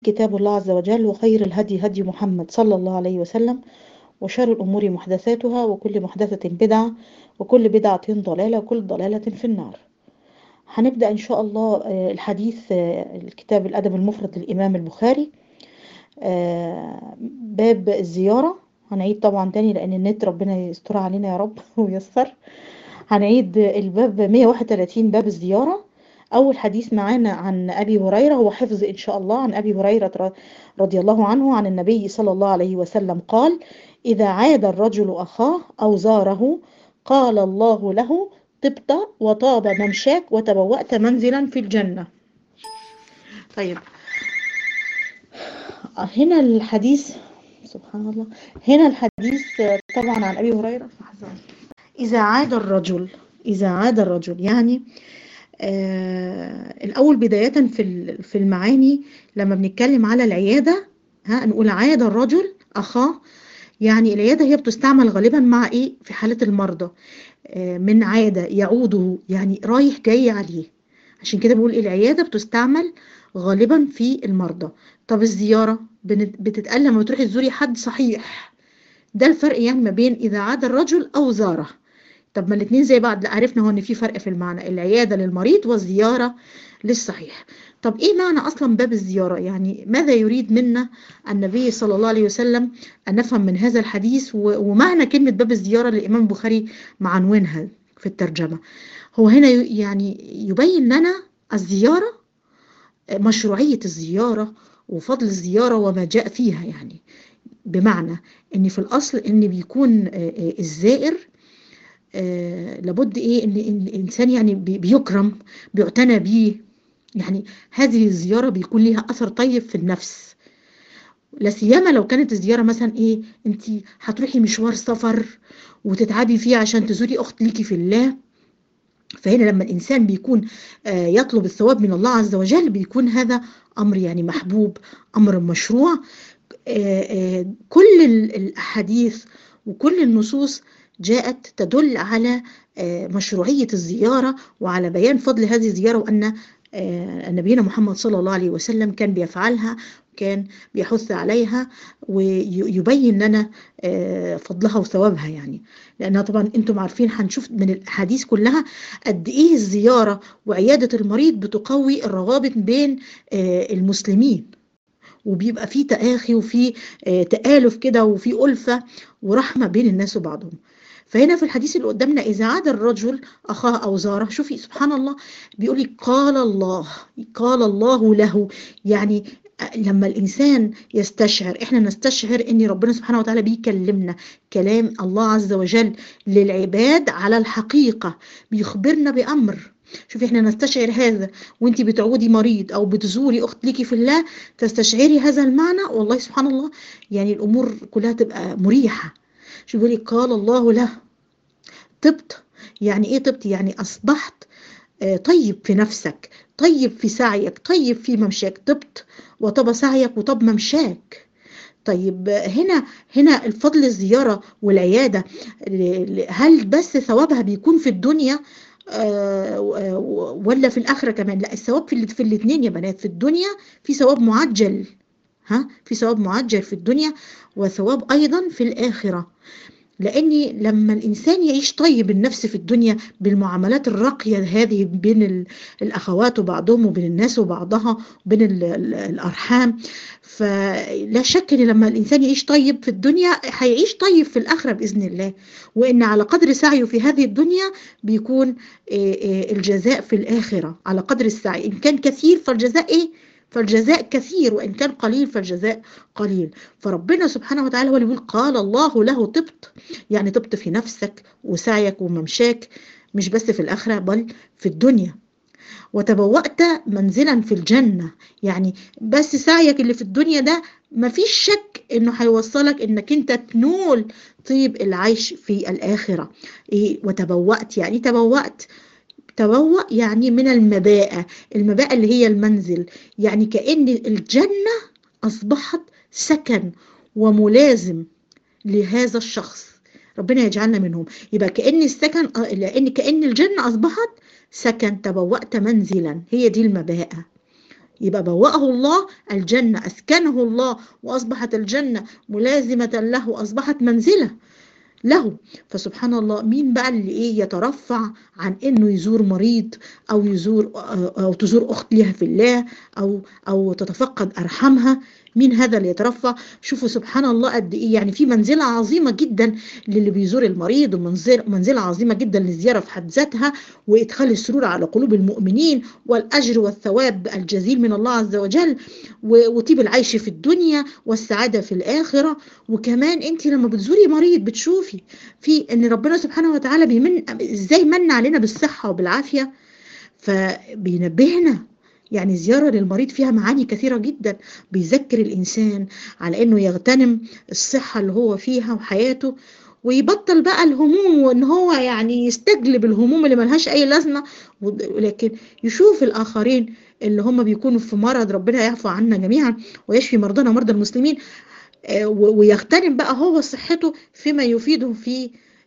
كتاب الله عز وجل وخير الهدي هدي محمد صلى الله عليه وسلم وشر الأمور محدثاتها وكل محدثة بدعة وكل بدعة ضلالة وكل ضلالة في النار هنبدأ إن شاء الله آه، الحديث آه، الكتاب الأدب المفرد للإمام البخاري آه، باب الزيارة هنعيد طبعا تاني لأن النت ربنا يستر علينا يا رب ويسر هنعيد الباب 131 باب الزيارة أول حديث معانا عن أبي هريرة هو حفظ إن شاء الله عن أبي هريرة ر- رضي الله عنه عن النبي صلى الله عليه وسلم قال إذا عاد الرجل أخاه أو زاره قال الله له طبت وطاب ممشاك وتبوأت منزلا في الجنة طيب هنا الحديث سبحان الله هنا الحديث طبعا عن أبي هريرة إذا عاد الرجل إذا عاد الرجل يعني آه الأول بداية في ال- في المعاني لما بنتكلم على العيادة ها نقول عاد الرجل أخاه يعني العيادة هي بتستعمل غالبا مع إيه في حالة المرضى آه من عادة يعوده يعني رايح جاي عليه عشان كده بقول العيادة بتستعمل غالبا في المرضى طب الزيارة بنت- بتتقال لما بتروحي تزوري حد صحيح ده الفرق يعني ما بين إذا عاد الرجل أو زاره طب ما الاتنين زي بعض لا عرفنا هو ان في فرق في المعنى العيادة للمريض والزيارة للصحيح طب ايه معنى اصلا باب الزيارة يعني ماذا يريد منا النبي صلى الله عليه وسلم ان نفهم من هذا الحديث و- ومعنى كلمة باب الزيارة للامام البخاري معنونها في الترجمة هو هنا ي- يعني يبين لنا الزيارة مشروعية الزيارة وفضل الزيارة وما جاء فيها يعني بمعنى ان في الاصل ان بيكون آه، آه، الزائر آه، لابد ايه ان إن الانسان يعني بي- بيكرم بيعتنى بيه يعني هذه الزياره بيكون ليها اثر طيب في النفس لا سيما لو كانت الزياره مثلا ايه انت هتروحي مشوار سفر وتتعبي فيه عشان تزوري اخت ليكي في الله فهنا لما الانسان بيكون آه، يطلب الثواب من الله عز وجل بيكون هذا امر يعني محبوب امر مشروع آه، آه، كل ال- الأحاديث وكل النصوص جاءت تدل على آه، مشروعية الزيارة وعلى بيان فضل هذه الزيارة وأن آه، نبينا محمد صلى الله عليه وسلم كان بيفعلها كان بيحث عليها ويبين لنا آه، فضلها وثوابها يعني لأنها طبعا أنتم عارفين هنشوف من الأحاديث كلها قد إيه الزيارة وعيادة المريض بتقوي الروابط بين آه، المسلمين وبيبقى فيه تآخي وفيه آه، تآلف كده وفيه ألفة ورحمة بين الناس وبعضهم فهنا في الحديث اللي قدامنا إذا عاد الرجل أخاه أو زاره شوفي سبحان الله بيقول لي قال الله قال الله له يعني لما الإنسان يستشعر إحنا نستشعر إن ربنا سبحانه وتعالى بيكلمنا كلام الله عز وجل للعباد على الحقيقة بيخبرنا بأمر شوفي احنا نستشعر هذا وانت بتعودي مريض او بتزوري اخت ليكي في الله تستشعري هذا المعنى والله سبحان الله يعني الامور كلها تبقى مريحه شو بيقول لك قال الله له طبت يعني ايه طبت يعني اصبحت آه، طيب في نفسك طيب في سعيك طيب في ممشاك طبت وطب سعيك وطب ممشاك طيب آه، هنا هنا الفضل الزيارة والعيادة ل- ل- هل بس ثوابها بيكون في الدنيا آه، و- ولا في الآخرة كمان لا الثواب في ال- في الاثنين يا بنات في الدنيا في ثواب معجل ها في ثواب معجل في الدنيا وثواب أيضا في الآخرة لأني لما الإنسان يعيش طيب النفس في الدنيا بالمعاملات الراقية هذه بين ال- الأخوات وبعضهم وبين الناس وبعضها وبين ال- ال- الأرحام فلا شك إن لما الإنسان يعيش طيب في الدنيا هيعيش طيب في الآخرة بإذن الله وإن على قدر سعيه في هذه الدنيا بيكون آه، آه، الجزاء في الآخرة على قدر السعي إن كان كثير فالجزاء إيه؟ فالجزاء كثير وإن كان قليل فالجزاء قليل فربنا سبحانه وتعالى هو اللي بيقول قال الله له طبت يعني طبت في نفسك وسعيك وممشاك مش بس في الآخرة بل في الدنيا وتبوأت منزلا في الجنة يعني بس سعيك اللي في الدنيا ده مفيش شك انه هيوصلك انك انت تنول طيب العيش في الآخرة إيه وتبوأت يعني تبوأت تبوأ يعني من المباءة المباءة اللي هي المنزل يعني كأن الجنة أصبحت سكن وملازم لهذا الشخص ربنا يجعلنا منهم يبقى كأن السكن لأن كأن الجنة أصبحت سكن تبوأت منزلا هي دي المباءة يبقى بوأه الله الجنة أسكنه الله وأصبحت الجنة ملازمة له أصبحت منزلة له فسبحان الله مين بقى اللي ايه يترفع عن انه يزور مريض او يزور او تزور اخت لها في الله او او تتفقد ارحامها مين هذا اللي يترفع شوفوا سبحان الله قد ايه يعني في منزله عظيمه جدا للي بيزور المريض ومنزله عظيمه جدا للزياره في حد ذاتها وادخال السرور على قلوب المؤمنين والاجر والثواب الجزيل من الله عز وجل وطيب العيش في الدنيا والسعاده في الاخره وكمان انت لما بتزوري مريض بتشوفي في ان ربنا سبحانه وتعالى بيمن ازاي من علينا بالصحه وبالعافيه فبينبهنا يعني زيارة للمريض فيها معاني كثيرة جدا بيذكر الإنسان على إنه يغتنم الصحة اللي هو فيها وحياته ويبطل بقى الهموم وإن هو يعني يستجلب الهموم اللي ملهاش أي لازمة ولكن يشوف الآخرين اللي هم بيكونوا في مرض ربنا يعفو عنا جميعا ويشفي مرضانا ومرضى المسلمين ويغتنم بقى هو صحته فيما يفيده في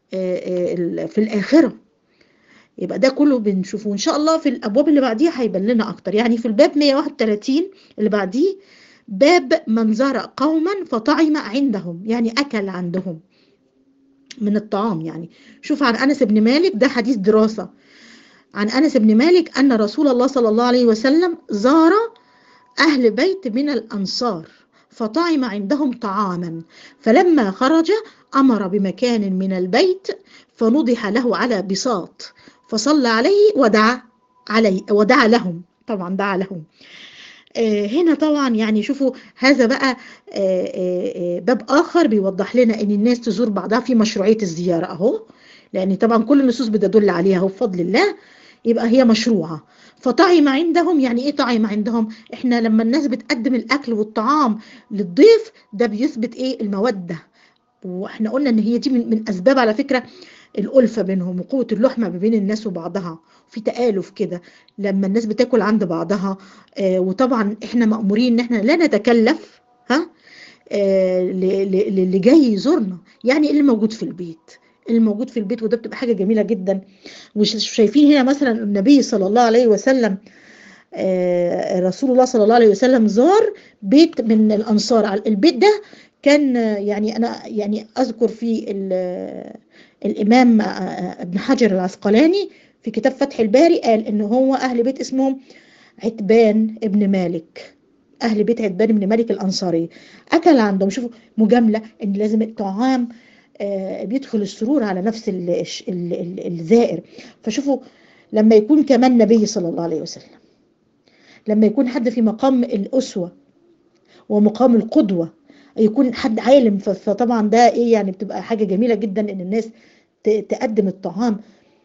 في الآخرة يبقى ده كله بنشوفه وان شاء الله في الابواب اللي بعديها هيبان لنا اكتر يعني في الباب 131 اللي بعديه باب من زار قوما فطعم عندهم يعني اكل عندهم من الطعام يعني شوف عن انس بن مالك ده حديث دراسه عن انس بن مالك ان رسول الله صلى الله عليه وسلم زار اهل بيت من الانصار فطعم عندهم طعاما فلما خرج امر بمكان من البيت فنضح له على بساط فصلى عليه ودعا عليه ودعا لهم طبعا دعا لهم آه هنا طبعا يعني شوفوا هذا بقى آه آه باب اخر بيوضح لنا ان الناس تزور بعضها في مشروعيه الزياره اهو لان طبعا كل النصوص بتدل عليها اهو بفضل الله يبقى هي مشروعه فطعم عندهم يعني ايه طعم عندهم احنا لما الناس بتقدم الاكل والطعام للضيف ده بيثبت ايه الموده واحنا قلنا ان هي دي من, من اسباب على فكره الألفة بينهم وقوة اللحمة ما بين الناس وبعضها في تآلف كده لما الناس بتاكل عند بعضها آه وطبعا احنا مأمورين ان احنا لا نتكلف ها آه اللي جاي يزورنا يعني اللي موجود في البيت اللي موجود في البيت وده بتبقى حاجة جميلة جدا وشايفين هنا مثلا النبي صلى الله عليه وسلم آه رسول الله صلى الله عليه وسلم زار بيت من الأنصار البيت ده كان يعني أنا يعني أذكر في الإمام ابن حجر العسقلاني في كتاب فتح الباري قال إن هو أهل بيت اسمهم عتبان ابن مالك أهل بيت عتبان ابن مالك الأنصاري أكل عندهم شوفوا مجاملة إن لازم الطعام بيدخل السرور على نفس الزائر فشوفوا لما يكون كمان نبي صلى الله عليه وسلم لما يكون حد في مقام الأسوة ومقام القدوة يكون حد عالم فطبعا ده ايه يعني بتبقى حاجة جميلة جدا ان الناس تقدم الطعام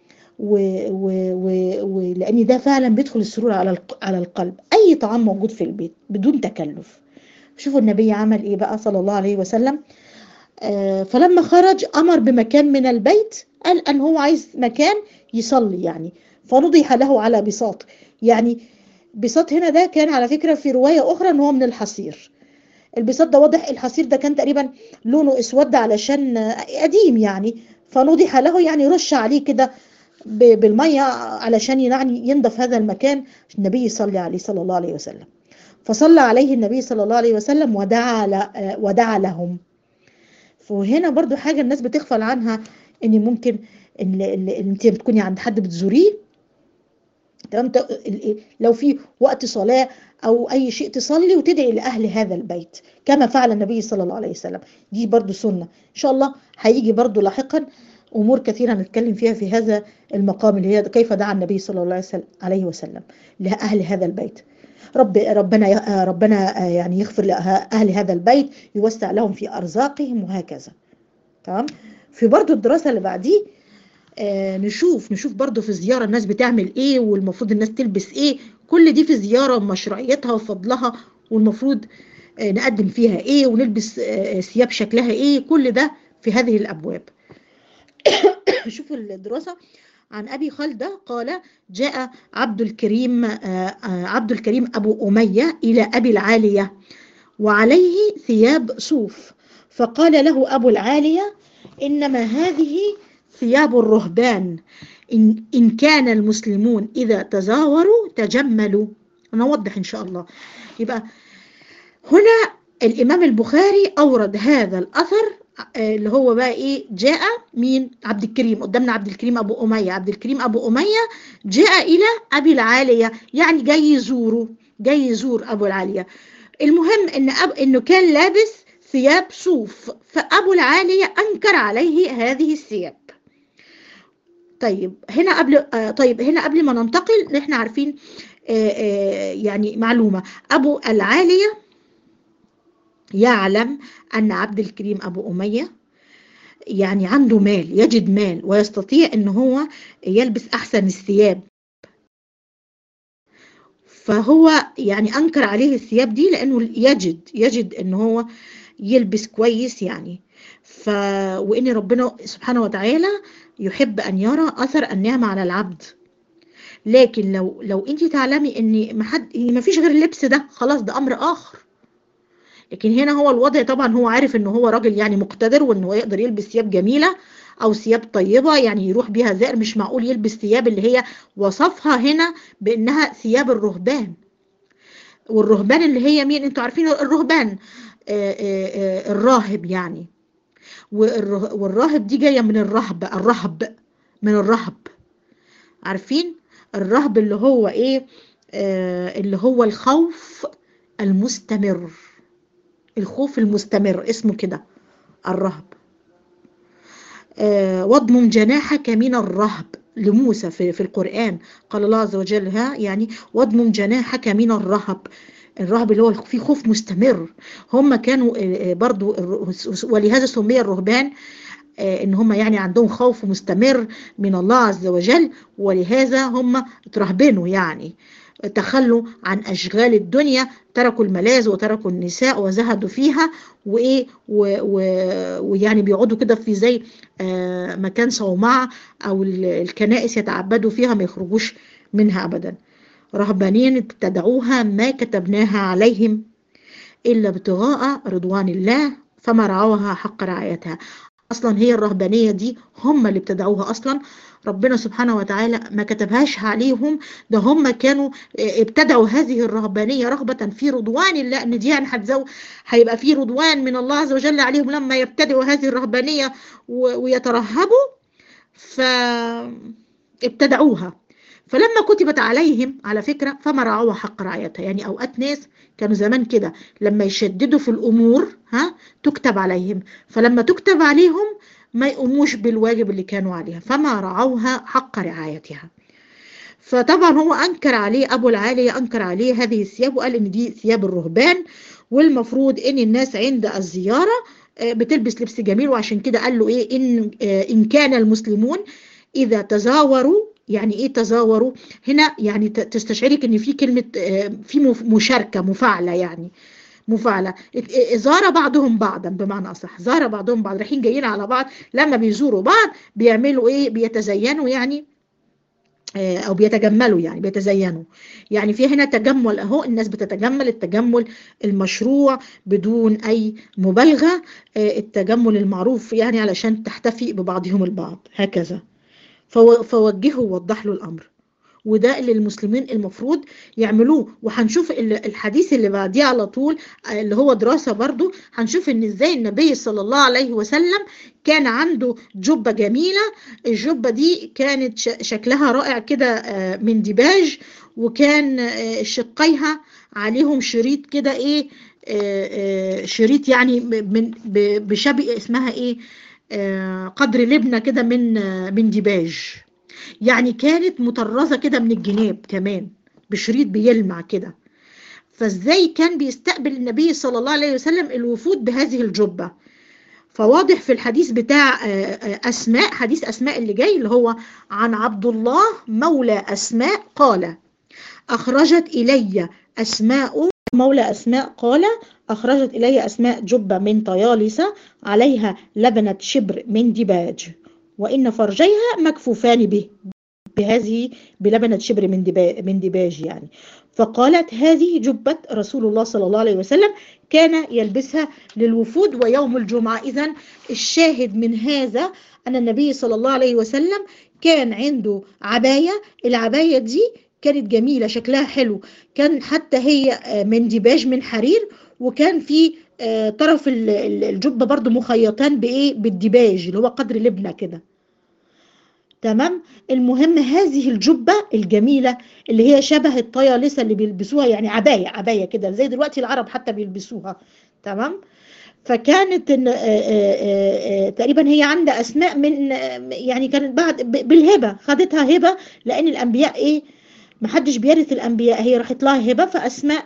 ولان ده فعلا بيدخل السرور على على القلب اي طعام موجود في البيت بدون تكلف شوفوا النبي عمل ايه بقى صلى الله عليه وسلم آه فلما خرج امر بمكان من البيت قال ان هو عايز مكان يصلي يعني فنضح له على بساط يعني بساط هنا ده كان على فكرة في رواية اخرى ان هو من الحصير البساط ده واضح الحصير ده كان تقريبا لونه اسود علشان قديم يعني فنضح له يعني رش عليه كده بالمية علشان يعني ينضف هذا المكان النبي يصلي عليه صلى الله عليه وسلم فصلى عليه النبي صلى الله عليه وسلم ودعا ودعا لهم وهنا برضو حاجة الناس بتغفل عنها ان ممكن ان انت بتكوني عند حد بتزوريه تمام لو في وقت صلاة او اي شيء تصلي وتدعي لاهل هذا البيت كما فعل النبي صلى الله عليه وسلم دي برضو سنة ان شاء الله هيجي برضو لاحقا امور كثيره نتكلم فيها في هذا المقام اللي هي كيف دعا النبي صلى الله عليه وسلم لاهل هذا البيت رب ربنا ربنا يعني يغفر لاهل هذا البيت يوسع لهم في ارزاقهم وهكذا تمام في برضو الدراسه اللي بعديه آه نشوف نشوف برضو في الزياره الناس بتعمل ايه والمفروض الناس تلبس ايه كل دي في الزياره مشروعيتها وفضلها والمفروض آه نقدم فيها ايه ونلبس آه ثياب شكلها ايه كل ده في هذه الابواب شوفوا الدراسة عن أبي خلدة قال جاء عبد الكريم عبد الكريم أبو أمية إلى أبي العالية وعليه ثياب صوف فقال له أبو العالية إنما هذه ثياب الرهبان إن, إن كان المسلمون إذا تزاوروا تجملوا نوضح إن شاء الله يبقى هنا الإمام البخاري أورد هذا الأثر اللي هو بقى إيه جاء مين عبد الكريم قدامنا عبد الكريم أبو أمية عبد الكريم أبو أمية جاء إلى أبي العالية يعني جاي يزوره جاي يزور أبو العالية المهم إن أب إنه كان لابس ثياب صوف فأبو العالية أنكر عليه هذه الثياب طيب هنا قبل آه طيب هنا قبل ما ننتقل احنا عارفين آه آه يعني معلومة أبو العالية يعلم أن عبد الكريم أبو أمية يعني عنده مال يجد مال ويستطيع أن هو يلبس أحسن الثياب فهو يعني أنكر عليه الثياب دي لأنه يجد يجد أن هو يلبس كويس يعني ف وإن ربنا سبحانه وتعالى يحب أن يرى أثر النعمة على العبد لكن لو لو انت تعلمي ان ما حد ما فيش غير اللبس ده خلاص ده امر اخر لكن هنا هو الوضع طبعا هو عارف ان هو راجل يعني مقتدر وان هو يقدر يلبس ثياب جميله او ثياب طيبه يعني يروح بيها زائر مش معقول يلبس ثياب اللي هي وصفها هنا بانها ثياب الرهبان والرهبان اللي هي مين انتوا عارفين الرهبان آآ آآ الراهب يعني والراهب دي جايه من الرهب الرهب من الرهب عارفين الرهب اللي هو ايه آه اللي هو الخوف المستمر الخوف المستمر اسمه كده الرهب آه واضمم جناحك من الرهب لموسى في, في القرآن قال الله عز وجل ها يعني واضمم جناحك من الرهب الرهب اللي هو فيه خوف مستمر هم كانوا آه برضو ولهذا سمي الرهبان ان هم يعني عندهم خوف مستمر من الله عز وجل ولهذا هم اترهبنوا يعني تخلوا عن اشغال الدنيا تركوا الملاذ وتركوا النساء وزهدوا فيها وايه ويعني بيقعدوا كده في زي آه مكان صومعه او الكنائس يتعبدوا فيها ما يخرجوش منها ابدا رهبانين ابتدعوها ما كتبناها عليهم الا ابتغاء رضوان الله فما رعوها حق رعايتها اصلا هي الرهبانيه دي هم اللي ابتدعوها اصلا ربنا سبحانه وتعالى ما كتبهاش عليهم ده هم كانوا ابتدعوا هذه الرهبانيه رغبه في رضوان الله ان دي يعني هتزو هيبقى في رضوان من الله عز وجل عليهم لما يبتدعوا هذه الرهبانيه ويترهبوا فابتدعوها فلما كتبت عليهم على فكرة فما رعوها حق رعايتها يعني أوقات ناس كانوا زمان كده لما يشددوا في الأمور ها تكتب عليهم فلما تكتب عليهم ما يقوموش بالواجب اللي كانوا عليها فما رعوها حق رعايتها فطبعا هو أنكر عليه أبو العالية أنكر عليه هذه الثياب وقال إن دي ثياب الرهبان والمفروض إن الناس عند الزيارة بتلبس لبس جميل وعشان كده قال له إيه إن إن كان المسلمون إذا تزاوروا يعني ايه تزاوروا هنا يعني تستشعرك ان في كلمه في مشاركه مفاعله يعني مفاعله زار بعضهم بعضا بمعنى اصح زار بعضهم بعض رايحين جايين على بعض لما بيزوروا بعض بيعملوا ايه بيتزينوا يعني او بيتجملوا يعني بيتزينوا يعني في هنا تجمل اهو الناس بتتجمل التجمل المشروع بدون اي مبالغه التجمل المعروف يعني علشان تحتفي ببعضهم البعض هكذا فوجهه ووضح له الامر وده اللي المسلمين المفروض يعملوه وهنشوف الحديث اللي بعديه على طول اللي هو دراسة برضو هنشوف ان ازاي النبي صلى الله عليه وسلم كان عنده جبة جميلة الجبة دي كانت شكلها رائع كده من ديباج وكان شقيها عليهم شريط كده ايه شريط يعني من بشبه اسمها ايه قدر لبنة كده من من ديباج يعني كانت مطرزة كده من الجناب كمان بشريط بيلمع كده فازاي كان بيستقبل النبي صلى الله عليه وسلم الوفود بهذه الجبة فواضح في الحديث بتاع أسماء حديث أسماء اللي جاي اللي هو عن عبد الله مولى أسماء قال أخرجت إلي أسماء مولى أسماء قال أخرجت إلي أسماء جبة من طيالسة عليها لبنة شبر من دباج وإن فرجيها مكفوفان به بهذه بلبنة شبر من دباج, من دباج يعني فقالت هذه جبة رسول الله صلى الله عليه وسلم كان يلبسها للوفود ويوم الجمعة إذا الشاهد من هذا أن النبي صلى الله عليه وسلم كان عنده عباية العباية دي كانت جميلة شكلها حلو كان حتى هي من ديباج من حرير وكان في طرف الجبة برضو مخيطان بإيه بالديباج اللي هو قدر لبنة كده تمام المهم هذه الجبة الجميلة اللي هي شبه الطيالسة اللي بيلبسوها يعني عباية عباية كده زي دلوقتي العرب حتى بيلبسوها تمام فكانت إن تقريبا هي عندها اسماء من يعني كانت بعد بالهبه خدتها هبه لان الانبياء ايه محدش بيرث الانبياء هي راحت لها هبه فاسماء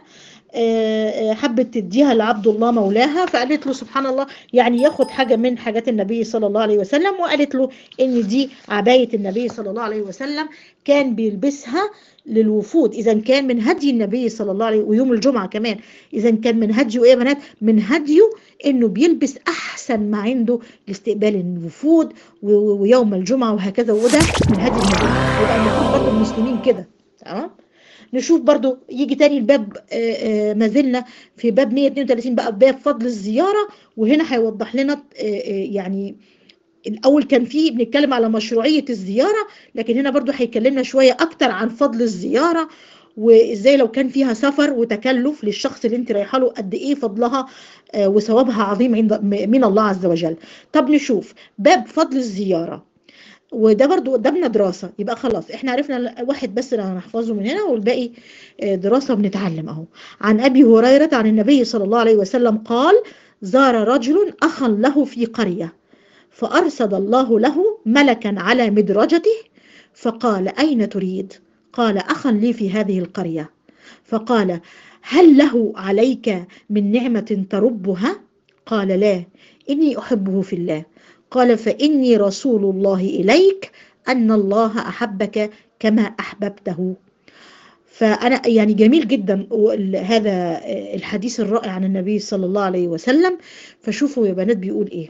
حبت تديها لعبد الله مولاها فقالت له سبحان الله يعني ياخد حاجة من حاجات النبي صلى الله عليه وسلم وقالت له ان دي عباية النبي صلى الله عليه وسلم كان بيلبسها للوفود اذا كان من هدي النبي صلى الله عليه ويوم الجمعة كمان اذا كان من هديه ايه يا بنات من هديه انه بيلبس احسن ما عنده لاستقبال الوفود ويوم الجمعة وهكذا وده من هدي النبي يبقى المفروض برضه المسلمين كده تمام نشوف برضو يجي تاني الباب ما زلنا في باب 132 بقى باب فضل الزيارة وهنا هيوضح لنا يعني الأول كان فيه بنتكلم على مشروعية الزيارة لكن هنا برضو هيكلمنا شوية أكتر عن فضل الزيارة وإزاي لو كان فيها سفر وتكلف للشخص اللي انت رايحه له قد إيه فضلها وثوابها عظيم عند من الله عز وجل طب نشوف باب فضل الزيارة وده برضو قدامنا دراسة يبقى خلاص احنا عرفنا واحد بس اللي هنحفظه من هنا والباقي دراسة بنتعلم اهو عن ابي هريرة عن النبي صلى الله عليه وسلم قال زار رجل اخا له في قرية فارسل الله له ملكا على مدرجته فقال اين تريد قال اخا لي في هذه القرية فقال هل له عليك من نعمة تربها قال لا اني احبه في الله قال فإني رسول الله إليك أن الله أحبك كما أحببته فأنا يعني جميل جدا هذا الحديث الرائع عن النبي صلى الله عليه وسلم فشوفوا يا بنات بيقول إيه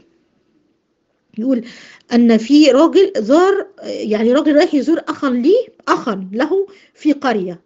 يقول أن في راجل زار يعني راجل رايح يزور أخا لي أخا له في قرية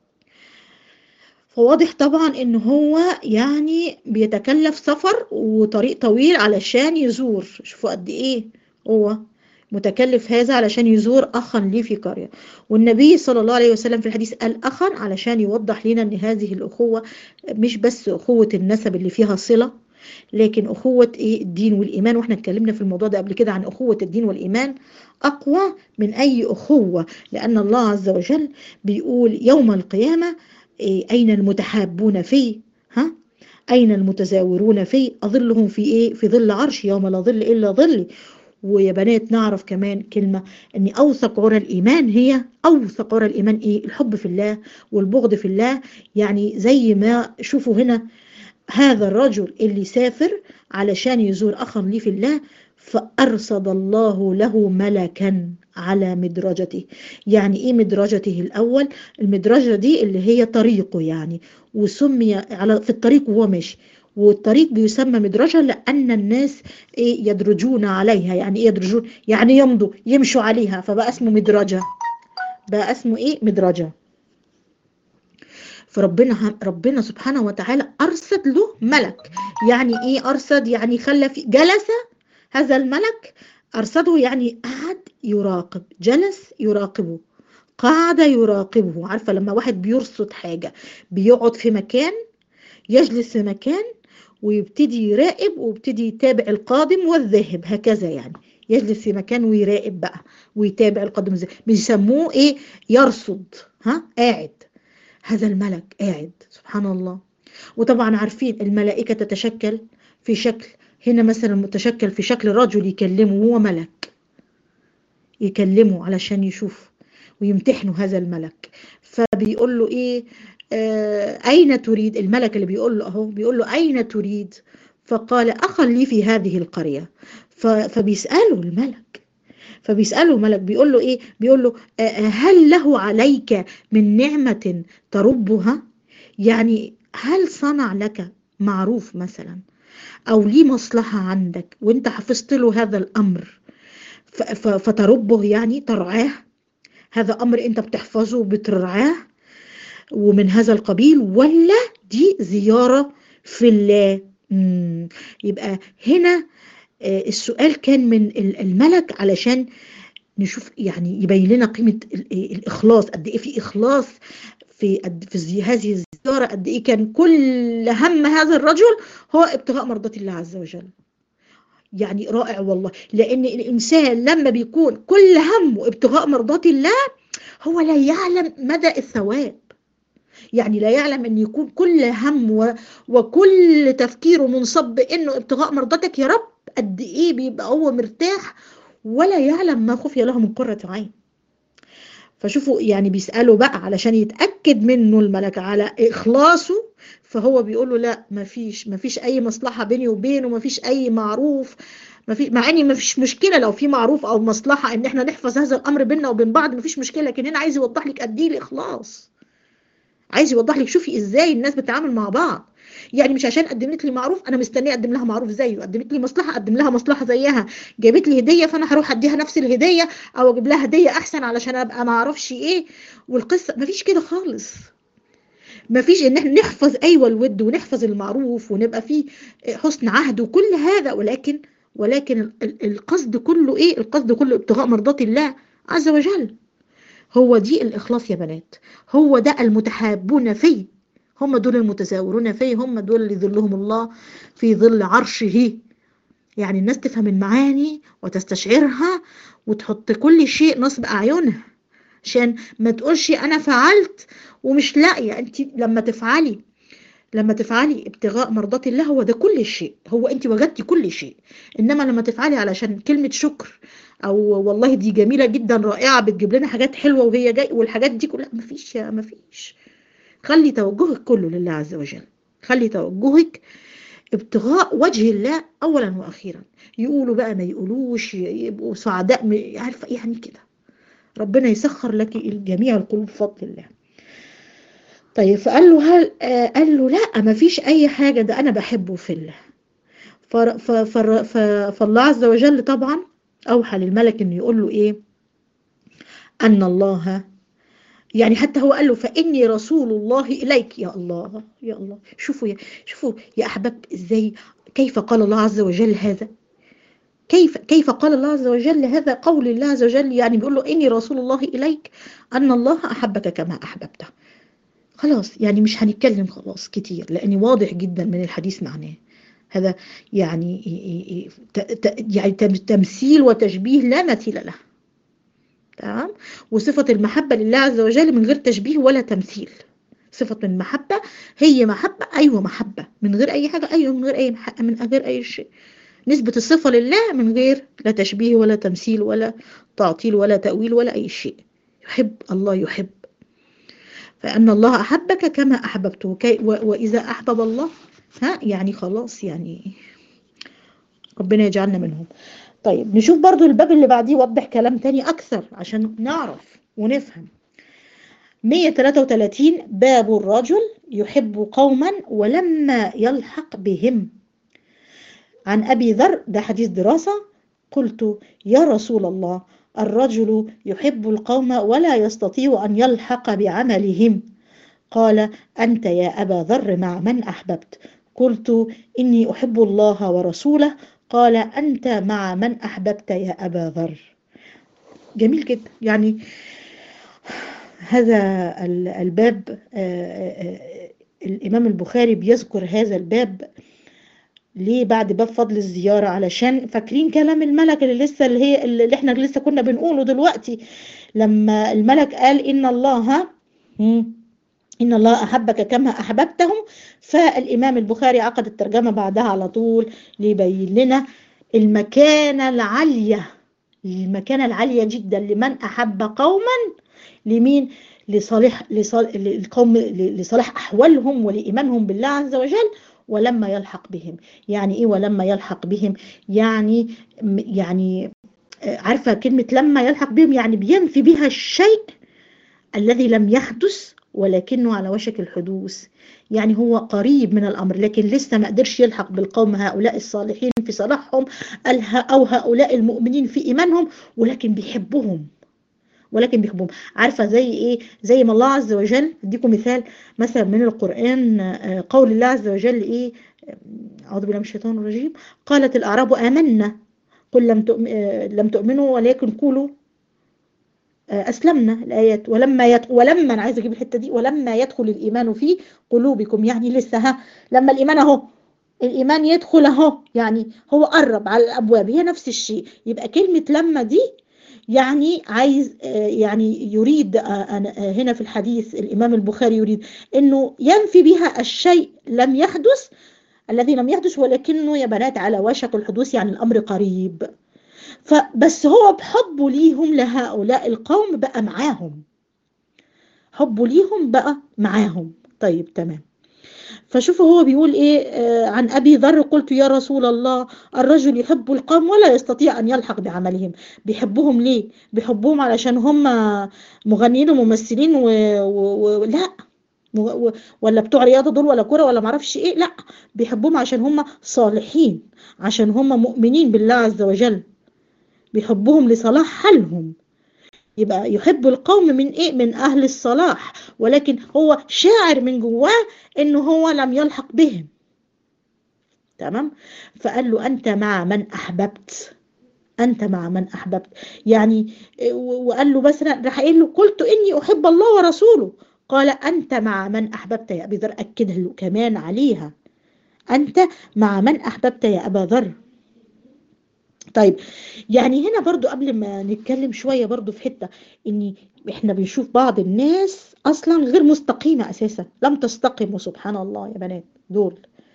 فواضح طبعا ان هو يعني بيتكلف سفر وطريق طويل علشان يزور شوفوا قد ايه هو متكلف هذا علشان يزور اخا ليه في قريه والنبي صلى الله عليه وسلم في الحديث قال اخا علشان يوضح لنا ان هذه الاخوه مش بس اخوه النسب اللي فيها صله لكن اخوه ايه الدين والايمان واحنا اتكلمنا في الموضوع ده قبل كده عن اخوه الدين والايمان اقوى من اي اخوه لان الله عز وجل بيقول يوم القيامه أين المتحابون في ها أين المتزاورون في أظلهم في إيه في ظل عرش يوم لا ظل إلا ظلي ويا بنات نعرف كمان كلمة أن أوثق عرى الإيمان هي أوثق عرى الإيمان إيه الحب في الله والبغض في الله يعني زي ما شوفوا هنا هذا الرجل اللي سافر علشان يزور أخا لي في الله فأرصد الله له ملكا على مدرجته يعني ايه مدرجته الاول المدرجة دي اللي هي طريقه يعني وسمي على في الطريق وهو ماشي والطريق بيسمى مدرجة لأن الناس إيه يدرجون عليها يعني إيه يدرجون يعني يمضوا يمشوا عليها فبقى اسمه مدرجة بقى اسمه إيه مدرجة فربنا ربنا سبحانه وتعالى أرسد له ملك يعني إيه أرسد يعني خلى في جلس هذا الملك أرصده يعني قعد يراقب جلس يراقبه قعد يراقبه عارفة لما واحد بيرصد حاجة بيقعد في مكان يجلس في مكان ويبتدي يراقب ويبتدي يتابع القادم والذاهب هكذا يعني يجلس في مكان ويراقب بقى ويتابع القادم والذاهب بيسموه ايه يرصد ها قاعد هذا الملك قاعد سبحان الله وطبعا عارفين الملائكة تتشكل في شكل هنا مثلا متشكل في شكل رجل يكلمه هو ملك يكلمه علشان يشوف ويمتحنوا هذا الملك فبيقول له ايه آه اين تريد الملك اللي بيقول له اهو بيقول له اين تريد فقال اخا لي في هذه القريه فبيساله الملك فبيساله الملك بيقول له ايه بيقول له آه هل له عليك من نعمه تربها يعني هل صنع لك معروف مثلا او ليه مصلحة عندك وانت حفظت له هذا الامر فتربه يعني ترعاه هذا امر انت بتحفظه وبترعاه ومن هذا القبيل ولا دي زيارة في الله مم. يبقى هنا السؤال كان من الملك علشان نشوف يعني يبين لنا قيمة الإخلاص قد إيه في إخلاص في قد في هذه الزيارة قد إيه كان كل هم هذا الرجل هو ابتغاء مرضات الله عز وجل يعني رائع والله لأن الإنسان لما بيكون كل همه ابتغاء مرضات الله هو لا يعلم مدى الثواب يعني لا يعلم ان يكون كل هم وكل تفكيره منصب بانه ابتغاء مرضاتك يا رب قد ايه بيبقى هو مرتاح ولا يعلم ما خفي له من قرة عين فشوفوا يعني بيسألوا بقى علشان يتأكد منه الملك على إخلاصه فهو بيقول له لا مفيش مفيش أي مصلحة بيني وبينه مفيش أي معروف مفيش مع اني مفيش مشكله لو في معروف او مصلحه ان احنا نحفظ هذا الامر بيننا وبين بعض مفيش مشكله لكن هنا عايز يوضح لك قد ايه الاخلاص عايز يوضح لك شوفي ازاي الناس بتتعامل مع بعض يعني مش عشان قدمت لي معروف انا مستنيه اقدم لها معروف زيه قدمت لي مصلحه اقدم لها مصلحه زيها جابت لي هديه فانا هروح اديها نفس الهديه او اجيب لها هديه احسن علشان ابقى ما اعرفش ايه والقصه مفيش كده خالص مفيش ان احنا نحفظ ايوه الود ونحفظ المعروف ونبقى فيه حسن عهد وكل هذا ولكن ولكن القصد كله ايه القصد كله ابتغاء مرضات الله عز وجل هو دي الإخلاص يا بنات هو ده المتحابون فيه هم دول المتزاورون فيه هم دول اللي ظلهم الله في ظل عرشه يعني الناس تفهم المعاني وتستشعرها وتحط كل شيء نصب أعينها عشان ما تقولش أنا فعلت ومش لاقية أنت لما تفعلي لما تفعلي ابتغاء مرضات الله هو ده كل شيء هو انت وجدتي كل شيء انما لما تفعلي علشان كلمة شكر او والله دي جميلة جدا رائعة بتجيب لنا حاجات حلوة وهي جاي والحاجات دي كلها مفيش مفيش خلي توجهك كله لله عز وجل خلي توجهك ابتغاء وجه الله اولا واخيرا يقولوا بقى ما يقولوش يبقوا سعداء عارفه يعني كده ربنا يسخر لك جميع القلوب بفضل الله طيب فقال له هل آه قال له لا ما فيش اي حاجه ده انا بحبه في الله فالله عز وجل طبعا اوحى للملك انه يقول له ايه ان الله يعني حتى هو قال له فاني رسول الله اليك يا الله يا الله شوفوا يا شوفوا يا احباب ازاي كيف قال الله عز وجل هذا كيف كيف قال الله عز وجل هذا قول الله عز وجل يعني بيقول له اني رسول الله اليك ان الله احبك كما احببته خلاص يعني مش هنتكلم خلاص كتير لأن واضح جدا من الحديث معناه هذا يعني يعني تمثيل وتشبيه لا مثيل له تمام وصفة المحبة لله عز وجل من غير تشبيه ولا تمثيل صفة المحبة هي محبة أيوة محبة من غير أي حاجة أيوة من غير أي من غير أي شيء نسبة الصفة لله من غير لا تشبيه ولا تمثيل ولا تعطيل ولا تأويل ولا أي شيء يحب الله يحب فأن الله أحبك كما أحببته وإذا أحبب الله ها يعني خلاص يعني ربنا يجعلنا منهم طيب نشوف برضو الباب اللي بعديه وضح كلام تاني أكثر عشان نعرف ونفهم 133 باب الرجل يحب قوما ولما يلحق بهم عن أبي ذر ده حديث دراسة قلت يا رسول الله الرجل يحب القوم ولا يستطيع أن يلحق بعملهم قال أنت يا أبا ذر مع من أحببت قلت إني أحب الله ورسوله قال أنت مع من أحببت يا أبا ذر جميل جدا يعني هذا الباب الإمام البخاري بيذكر هذا الباب ليه بعد باب فضل الزيارة علشان فاكرين كلام الملك اللي لسه اللي هي اللي احنا لسه كنا بنقوله دلوقتي لما الملك قال إن الله إن الله أحبك كما أحببتهم فالإمام البخاري عقد الترجمة بعدها على طول ليبين لنا المكانة العالية المكانة العالية جدا لمن أحب قوما لمين لصالح لصالح القوم لصالح أحوالهم ولإيمانهم بالله عز وجل ولما يلحق بهم يعني ايه ولما يلحق بهم يعني يعني عارفه كلمه لما يلحق بهم يعني بينفي بها الشيء الذي لم يحدث ولكنه على وشك الحدوث يعني هو قريب من الامر لكن لسه ما قدرش يلحق بالقوم هؤلاء الصالحين في صلاحهم او هؤلاء المؤمنين في ايمانهم ولكن بيحبهم ولكن بيحبهم عارفه زي ايه زي ما الله عز وجل اديكم مثال مثلا من القران قول الله عز وجل ايه اعوذ بالله من الشيطان الرجيم قالت الاعراب امنا قل لم لم تؤمنوا ولكن قولوا أسلمنا الآيات ولما يدخل ولما أنا عايزة أجيب الحتة دي ولما يدخل الإيمان في قلوبكم يعني لسه ها لما الإيمان أهو الإيمان يدخل أهو يعني هو قرب على الأبواب هي نفس الشيء يبقى كلمة لما دي يعني عايز يعني يريد هنا في الحديث الإمام البخاري يريد أنه ينفي بها الشيء لم يحدث الذي لم يحدث ولكنه يا بنات على وشك الحدوث يعني الأمر قريب فبس هو بحبه ليهم لهؤلاء القوم بقى معاهم حبه ليهم بقى معاهم طيب تمام فشوفوا هو بيقول ايه آه عن ابي ذر قلت يا رسول الله الرجل يحب القوم ولا يستطيع ان يلحق بعملهم بيحبهم ليه بيحبهم علشان هم مغنيين وممثلين و... و... و... لا و... ولا بتوع رياضه دول ولا كره ولا معرفش ايه لا بيحبهم عشان هم صالحين عشان هم مؤمنين بالله عز وجل بيحبهم لصلاح حالهم يبقى يحب القوم من ايه من اهل الصلاح ولكن هو شاعر من جواه انه هو لم يلحق بهم تمام فقال له انت مع من احببت انت مع من احببت يعني وقال له مثلا راح قايل له قلت اني احب الله ورسوله قال انت مع من احببت يا ابي ذر اكد له كمان عليها انت مع من احببت يا ابا ذر طيب يعني هنا برضو قبل ما نتكلم شوية برضو في حتة ان احنا بنشوف بعض الناس اصلا غير مستقيمة اساسا لم تستقموا سبحان الله يا بنات دول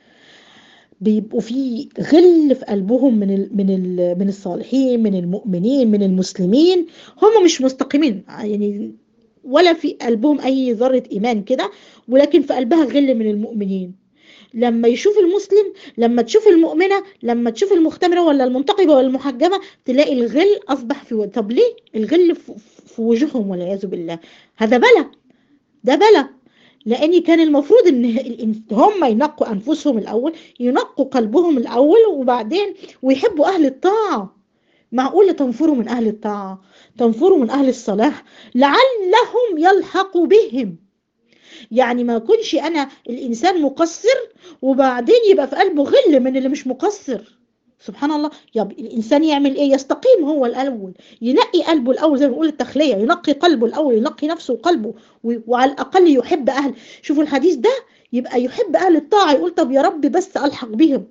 بيبقوا في غل في قلبهم من ال من ال من الصالحين من المؤمنين من المسلمين هم مش مستقيمين يعني ولا في قلبهم اي ذرة ايمان كده ولكن في قلبها غل من المؤمنين لما يشوف المسلم لما تشوف المؤمنة لما تشوف المختمرة ولا المنتقبة ولا المحجبة تلاقي الغل أصبح في طب ليه الغل في وجوههم والعياذ بالله هذا بلا ده بلا لأن كان المفروض إن هم ينقوا أنفسهم الأول ينقوا قلبهم الأول وبعدين ويحبوا أهل الطاعة معقولة تنفروا من أهل الطاعة تنفروا من أهل الصلاح لعلهم يلحقوا بهم يعني ما يكونش انا الانسان مقصر وبعدين يبقى في قلبه غل من اللي مش مقصر سبحان الله يب الانسان يعمل ايه يستقيم هو الاول ينقي قلبه الاول زي ما بنقول التخليه ينقي قلبه الاول ينقي نفسه وقلبه وعلى الاقل يحب اهل شوفوا الحديث ده يبقى يحب اهل الطاعه يقول طب يا رب بس الحق بهم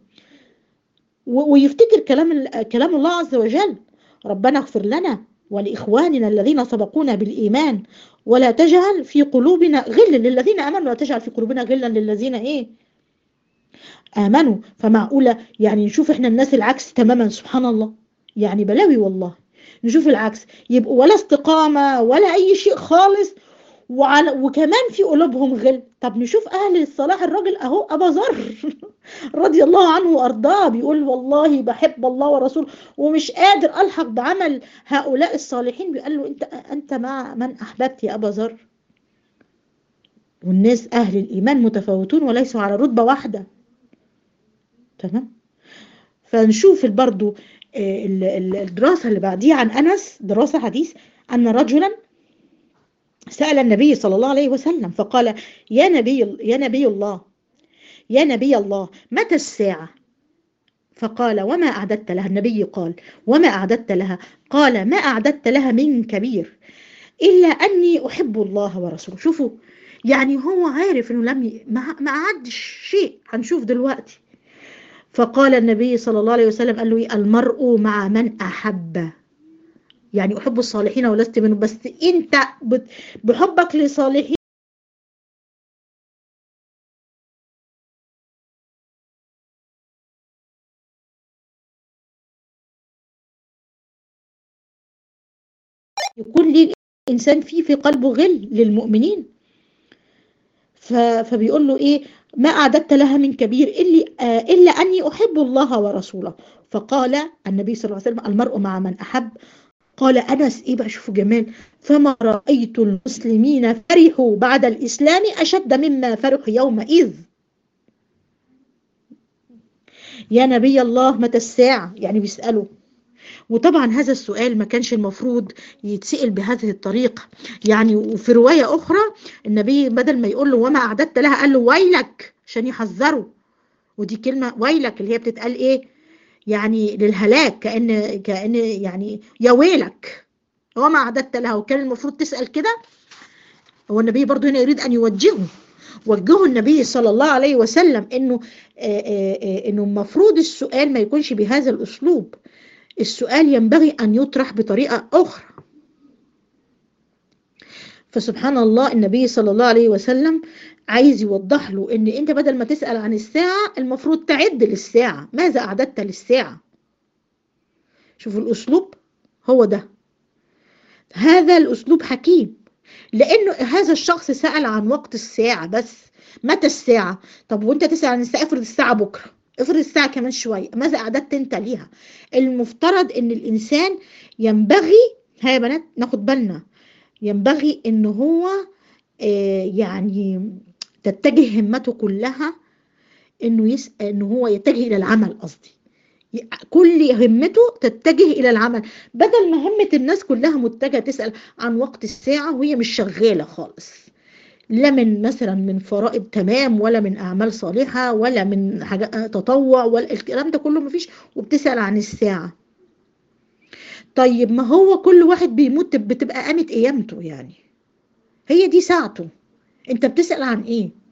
ويفتكر كلام كلام الله عز وجل ربنا اغفر لنا ولإخواننا الذين سبقونا بالإيمان ولا تجعل في قلوبنا غلا للذين آمنوا ولا تجعل في قلوبنا غلا للذين إيه آمنوا فمعقولة يعني نشوف إحنا الناس العكس تماما سبحان الله يعني بلاوي والله نشوف العكس يبقوا ولا استقامة ولا أي شيء خالص وعلى وكمان في قلوبهم غل طب نشوف اهل الصلاح الراجل اهو ابا ذر رضي الله عنه وارضاه بيقول والله بحب الله ورسوله ومش قادر الحق بعمل هؤلاء الصالحين بيقول له انت انت مع من احببت يا ابا ذر والناس اهل الايمان متفاوتون وليسوا على رتبه واحده تمام فنشوف برضو الدراسه اللي بعديها عن انس دراسه حديث ان رجلا سأل النبي صلى الله عليه وسلم فقال يا نبي يا نبي الله يا نبي الله متى الساعة فقال وما أعددت لها النبي قال وما أعددت لها قال ما أعددت لها من كبير إلا أني أحب الله ورسوله شوفوا يعني هو عارف أنه لم ي... ما ما أعدش شيء هنشوف دلوقتي فقال النبي صلى الله عليه وسلم قال له المرء مع من أحب يعني أحب الصالحين ولست منهم بس أنت بحبك لصالحين يكون ليه إنسان فيه في قلبه غل للمؤمنين فبيقول له إيه ما أعددت لها من كبير إلا, إلا أني أحب الله ورسوله فقال النبي صلى الله عليه وسلم المرء مع من أحب قال أنس إيه بقى شوفوا جمال فما رأيت المسلمين فرحوا بعد الإسلام أشد مما فرحوا يومئذ يا نبي الله متى الساعة يعني بيسألوا وطبعا هذا السؤال ما كانش المفروض يتسأل بهذه الطريقة يعني وفي رواية أخرى النبي بدل ما يقول له وما أعددت لها قال له ويلك عشان يحذره ودي كلمة ويلك اللي هي بتتقال إيه يعني للهلاك كأن كأن يعني يا ويلك وما أعددت لها وكان المفروض تسأل كده هو النبي برضو هنا يريد أن يوجهه وجهه النبي صلى الله عليه وسلم انه آآ آآ انه المفروض السؤال ما يكونش بهذا الاسلوب السؤال ينبغي ان يطرح بطريقه اخرى فسبحان الله النبي صلى الله عليه وسلم عايز يوضح له ان انت بدل ما تسال عن الساعه المفروض تعد للساعه ماذا اعددت للساعه شوفوا الاسلوب هو ده هذا الاسلوب حكيم لانه هذا الشخص سال عن وقت الساعه بس متى الساعه طب وانت تسال عن الساعه افرض الساعه بكره افرض الساعه كمان شويه ماذا اعددت انت ليها المفترض ان الانسان ينبغي ها يا بنات ناخد بالنا ينبغي ان هو آه يعني تتجه همته كلها انه يسأل انه هو يتجه الى العمل قصدي كل همته تتجه الى العمل بدل ما همة الناس كلها متجهة تسأل عن وقت الساعة وهي مش شغالة خالص لا من مثلا من فرائض تمام ولا من اعمال صالحة ولا من حاجة تطوع ولا الكلام ده كله مفيش وبتسأل عن الساعة طيب ما هو كل واحد بيموت بتبقى قامت قيامته يعني هي دي ساعته انت بتسأل عن ايه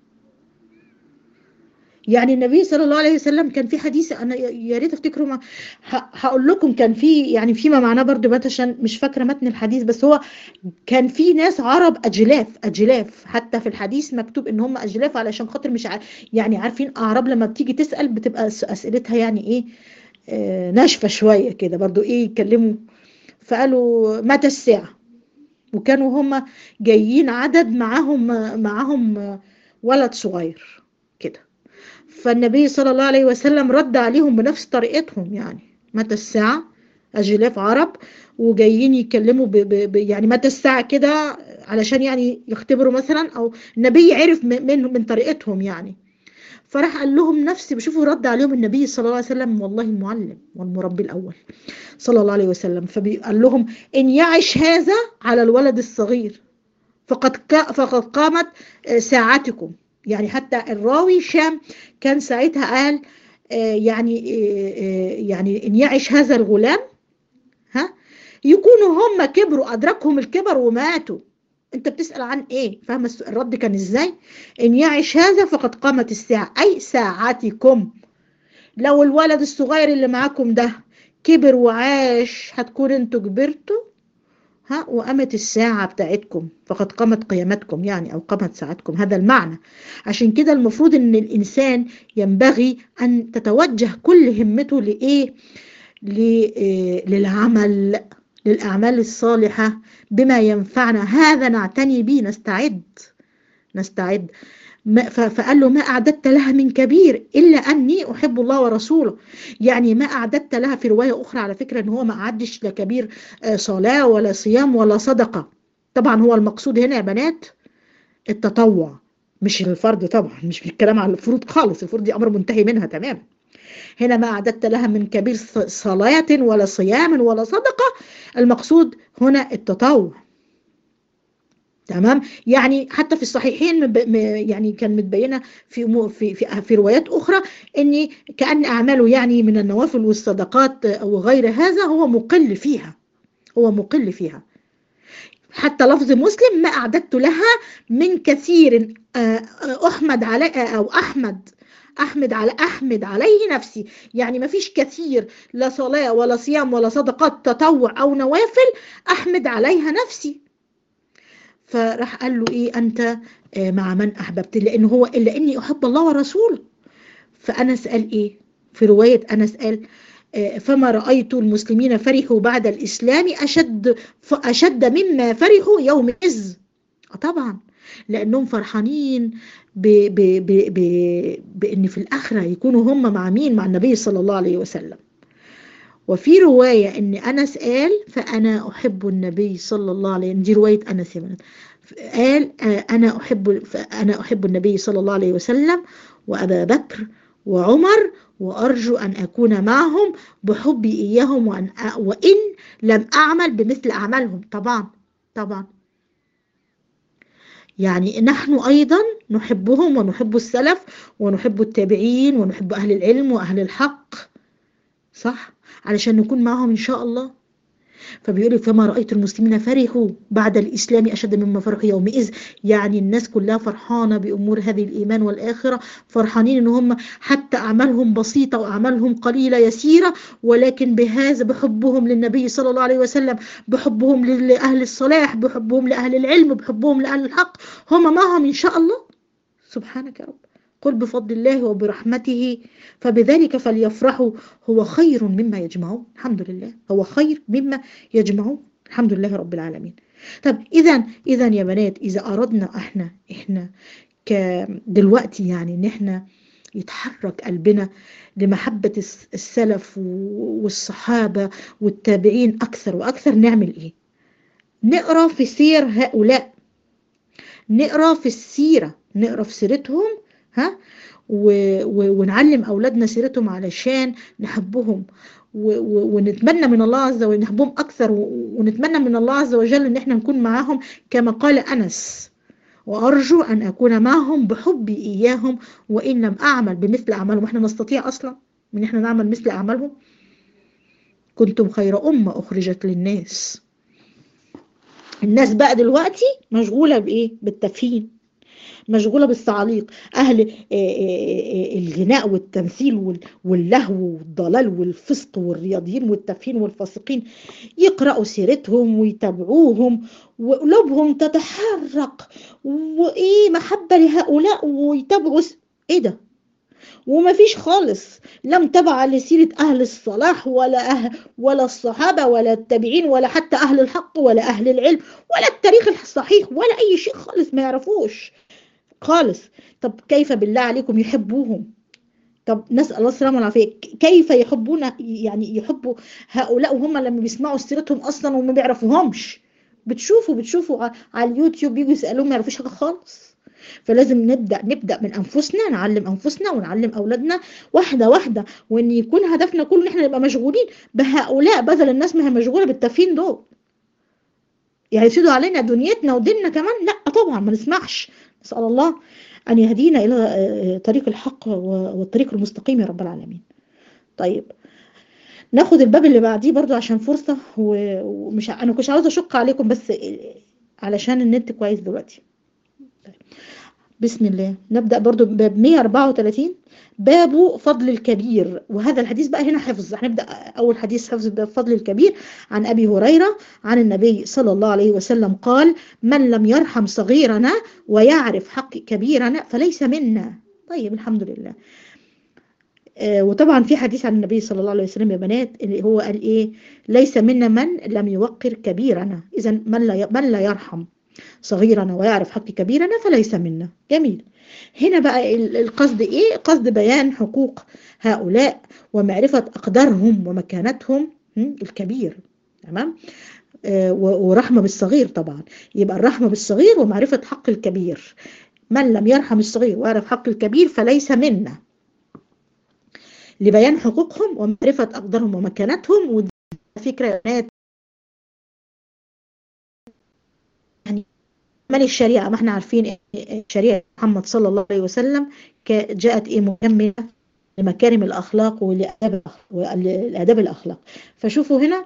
يعني النبي صلى الله عليه وسلم كان في حديث انا يا ريت افتكره ما هقول لكم كان في يعني فيما معناه برضو بات عشان مش فاكره متن الحديث بس هو كان في ناس عرب اجلاف اجلاف حتى في الحديث مكتوب ان هم اجلاف علشان خاطر مش ع... يعني عارفين اعراب لما بتيجي تسال بتبقى اسئلتها يعني ايه آه ناشفه شويه كده برضو ايه يتكلموا فقالوا متى الساعه وكانوا هم جايين عدد معاهم معاهم ولد صغير كده فالنبي صلى الله عليه وسلم رد عليهم بنفس طريقتهم يعني متى الساعة أجلاف عرب وجايين يتكلموا ب ب ب يعني متى الساعة كده علشان يعني يختبروا مثلا أو النبي عرف من من طريقتهم يعني فراح قال لهم نفسي بشوفوا رد عليهم النبي صلى الله عليه وسلم والله المعلم والمربي الأول صلى الله عليه وسلم فقال لهم إن يعش هذا على الولد الصغير فقد فقد قامت ساعتكم يعني حتى الراوي شام كان ساعتها قال آه يعني آه يعني ان يعش هذا الغلام ها يكونوا هم كبروا ادركهم الكبر وماتوا انت بتسال عن ايه فاهم الرد كان ازاي ان يعش هذا فقد قامت الساعه اي ساعتكم لو الولد الصغير اللي معاكم ده كبر وعاش هتكون انتوا كبرتوا ها وقامت الساعة بتاعتكم فقد قامت قيامتكم يعني أو قامت ساعتكم هذا المعنى عشان كده المفروض أن الإنسان ينبغي أن تتوجه كل همته لإيه للعمل للأعمال الصالحة بما ينفعنا هذا نعتني به نستعد نستعد فقال له ما أعددت لها من كبير إلا أني أحب الله ورسوله يعني ما أعددت لها في رواية أخرى على فكرة أن هو ما أعدش لا كبير صلاة ولا صيام ولا صدقة طبعا هو المقصود هنا يا بنات التطوع مش الفرض طبعا مش بالكلام على الفروض خالص الفروض دي أمر منتهي منها تمام هنا ما أعددت لها من كبير صلاة ولا صيام ولا صدقة المقصود هنا التطوع تمام يعني حتى في الصحيحين يعني كان متبينه في في في, في روايات اخرى ان كان اعماله يعني من النوافل والصدقات وغير هذا هو مقل فيها هو مقل فيها حتى لفظ مسلم ما اعددت لها من كثير احمد علي او احمد احمد على احمد عليه نفسي يعني ما فيش كثير لا صلاه ولا صيام ولا صدقات تطوع او نوافل احمد عليها نفسي فراح قال له ايه انت مع من احببت لان هو الا اني احب الله ورسوله فانس قال ايه في روايه انس قال فما رايت المسلمين فرحوا بعد الاسلام اشد اشد مما فرحوا يومئذ طبعا لانهم فرحانين ب ب ب ب بان في الاخره يكونوا هم مع مين مع النبي صلى الله عليه وسلم وفي رواية ان انس قال فانا احب النبي صلى الله عليه وسلم دي رواية انس يا قال انا احب انا احب النبي صلى الله عليه وسلم وابا بكر وعمر وارجو ان اكون معهم بحبي اياهم وان وان لم اعمل بمثل اعمالهم طبعا طبعا يعني نحن ايضا نحبهم ونحب السلف ونحب التابعين ونحب اهل العلم واهل الحق صح علشان نكون معهم ان شاء الله فبيقول فما رأيت المسلمين فرحوا بعد الإسلام أشد مما فرحوا يومئذ يعني الناس كلها فرحانة بأمور هذه الإيمان والآخرة فرحانين إن هم حتى أعمالهم بسيطة وأعمالهم قليلة يسيرة ولكن بهذا بحبهم للنبي صلى الله عليه وسلم بحبهم لأهل الصلاح بحبهم لأهل العلم بحبهم لأهل الحق هم معهم إن شاء الله سبحانك يا رب قل بفضل الله وبرحمته فبذلك فليفرحوا هو خير مما يجمعون الحمد لله هو خير مما يجمعون الحمد لله رب العالمين طب اذا اذا يا بنات اذا اردنا احنا احنا دلوقتي يعني ان احنا يتحرك قلبنا لمحبة السلف والصحابة والتابعين أكثر وأكثر نعمل إيه؟ نقرأ في سير هؤلاء نقرأ في السيرة نقرأ في سيرتهم ها و... و... ونعلم أولادنا سيرتهم علشان نحبهم و... و... ونتمنى من الله عز وجل نحبهم أكثر و... ونتمنى من الله عز وجل إن احنا نكون معاهم كما قال أنس وأرجو أن أكون معهم بحبي إياهم وإن لم أعمل بمثل أعمالهم إحنا نستطيع أصلا من إحنا نعمل مثل أعمالهم كنتم خير أمة أخرجت للناس الناس بقى دلوقتي مشغولة بإيه بالتفهيم مشغولة بالصعاليق أهل الغناء والتمثيل واللهو والضلال والفسق والرياضيين والتفهين والفاسقين يقرأوا سيرتهم ويتابعوهم وقلوبهم تتحرك وإيه محبة لهؤلاء ويتابعوا إيه ده وما فيش خالص لم تبع لسيرة أهل الصلاح ولا أهل ولا الصحابة ولا التابعين ولا حتى أهل الحق ولا أهل العلم ولا التاريخ الصحيح ولا أي شيء خالص ما يعرفوش خالص طب كيف بالله عليكم يحبوهم طب نسأل الله السلامة والعافية كيف يحبون يعني يحبوا هؤلاء وهم لما بيسمعوا سيرتهم أصلا وما بيعرفوهمش بتشوفوا بتشوفوا على اليوتيوب يجوا يسألوهم ما يعرفوش حاجة خالص فلازم نبدأ نبدأ من أنفسنا نعلم أنفسنا ونعلم أولادنا واحدة واحدة وإن يكون هدفنا كله إن إحنا نبقى مشغولين بهؤلاء بدل الناس ما هي مشغولة بالتافهين دول يعني يفسدوا علينا دنيتنا وديننا كمان لا طبعا ما نسمعش نسأل الله أن يهدينا إلى طريق الحق والطريق المستقيم يا رب العالمين طيب ناخد الباب اللي بعديه برضو عشان فرصة ومش أنا كنتش عاوزة أشق عليكم بس علشان النت كويس دلوقتي طيب. بسم الله نبدأ برضو باب 134 باب فضل الكبير وهذا الحديث بقى هنا حفظ هنبدأ أول حديث حفظ باب فضل الكبير عن أبي هريرة عن النبي صلى الله عليه وسلم قال من لم يرحم صغيرنا ويعرف حق كبيرنا فليس منا طيب الحمد لله آه وطبعا في حديث عن النبي صلى الله عليه وسلم يا بنات اللي هو قال ايه ليس منا من لم يوقر كبيرنا اذا من لا من لا يرحم صغيرنا ويعرف حق كبيرنا فليس منا جميل هنا بقى القصد ايه قصد بيان حقوق هؤلاء ومعرفة اقدارهم ومكانتهم الكبير تمام آه ورحمة بالصغير طبعا يبقى الرحمة بالصغير ومعرفة حق الكبير من لم يرحم الصغير ويعرف حق الكبير فليس منا لبيان حقوقهم ومعرفة أقدارهم ومكانتهم ودي فكرة يعني من الشريعة ما احنا عارفين شريعة محمد صلى الله عليه وسلم جاءت ايه مكملة لمكارم الأخلاق ولآداب الأخلاق فشوفوا هنا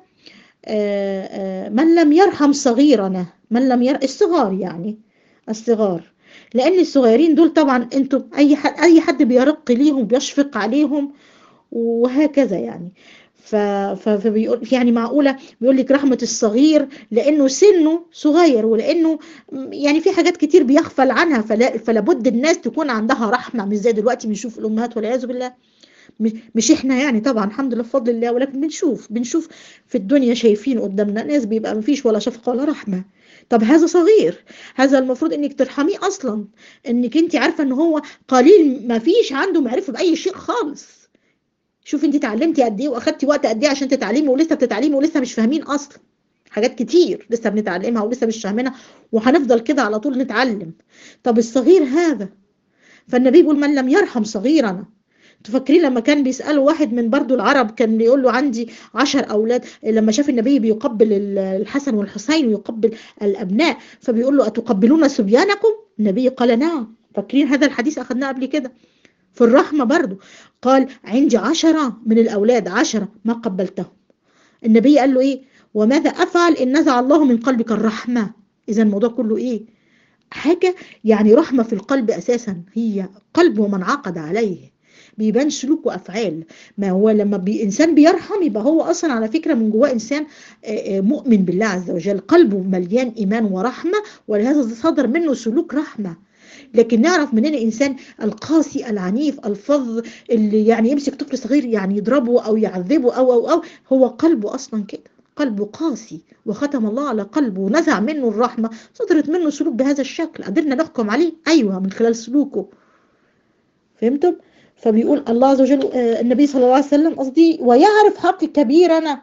من لم يرحم صغيرنا من لم ير... الصغار يعني الصغار لأن الصغيرين دول طبعا انتوا أي حد أي حد بيرق ليهم بيشفق عليهم وهكذا يعني فبيقول يعني معقوله بيقول لك رحمه الصغير لانه سنه صغير ولانه يعني في حاجات كتير بيغفل عنها فلا, فلا بد الناس تكون عندها رحمه مش زي دلوقتي بنشوف الامهات والعياذ بالله مش احنا يعني طبعا الحمد لله بفضل الله ولكن بنشوف بنشوف في الدنيا شايفين قدامنا ناس بيبقى مفيش ولا شفقه ولا رحمه طب هذا صغير هذا المفروض انك ترحميه اصلا انك انت عارفه ان هو قليل ما فيش عنده معرفه باي شيء خالص شوف انت اتعلمتي قد ايه واخدتي وقت قد ايه عشان تتعلمي ولسه بتتعلمي ولسه مش فاهمين اصلا حاجات كتير لسه بنتعلمها ولسه مش فاهمينها وهنفضل كده على طول نتعلم طب الصغير هذا فالنبي بيقول من لم يرحم صغيرنا تفكرين لما كان بيسألوا واحد من برضو العرب كان بيقول له عندي عشر أولاد لما شاف النبي بيقبل الحسن والحسين ويقبل الأبناء فبيقول له أتقبلون صبيانكم النبي قال نعم فاكرين هذا الحديث أخذناه قبل كده في الرحمة برضو قال عندي عشرة من الأولاد عشرة ما قبلتهم النبي قال له إيه وماذا افعل ان نزع الله من قلبك الرحمه اذا الموضوع كله ايه حاجه يعني رحمه في القلب اساسا هي قلب ومن عقد عليه بيبان سلوك وافعال ما هو لما بي انسان بيرحم يبقى هو اصلا على فكره من جواه انسان مؤمن بالله عز وجل قلبه مليان ايمان ورحمه ولهذا صدر منه سلوك رحمه لكن نعرف منين الانسان القاسي العنيف الفظ اللي يعني يمسك طفل صغير يعني يضربه او يعذبه او او او هو قلبه اصلا كده قلبه قاسي وختم الله على قلبه ونزع منه الرحمه صدرت منه سلوك بهذا الشكل قدرنا نحكم عليه ايوه من خلال سلوكه فهمتم فبيقول الله عز وجل النبي صلى الله عليه وسلم قصدي ويعرف حق كبيرنا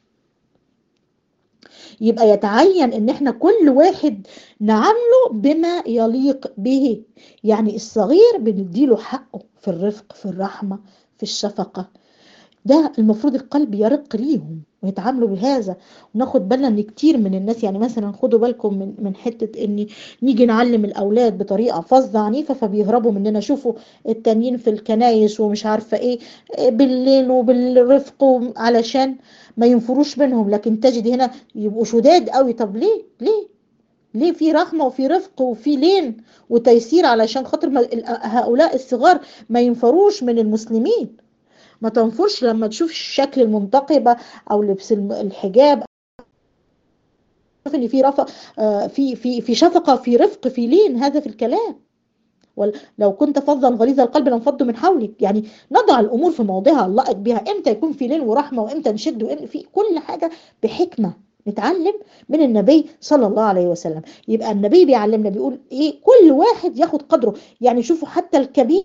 يبقى يتعين ان احنا كل واحد نعامله بما يليق به يعني الصغير بنديله حقه في الرفق في الرحمة في الشفقة ده المفروض القلب يرق ليهم ويتعاملوا بهذا وناخد بالنا ان كتير من الناس يعني مثلا خدوا بالكم من من حته ان نيجي نعلم الاولاد بطريقه فظه عنيفه فبيهربوا مننا شوفوا التانيين في الكنايس ومش عارفه ايه بالليل وبالرفق علشان ما ينفروش منهم لكن تجد هنا يبقوا شداد قوي طب ليه ليه ليه في رحمه وفي رفق وفي لين وتيسير علشان خاطر هؤلاء الصغار ما ينفروش من المسلمين ما تنفرش لما تشوف الشكل المنتقبة أو لبس الحجاب ان في رفق في في في شفقه في رفق في لين هذا في الكلام لو كنت فظا غليظ القلب لانفضوا من حولك يعني نضع الامور في موضعها اللائق بها امتى يكون في لين ورحمه وامتى نشد وإن في كل حاجه بحكمه نتعلم من النبي صلى الله عليه وسلم يبقى النبي بيعلمنا بيقول ايه كل واحد ياخد قدره يعني شوفوا حتى الكبير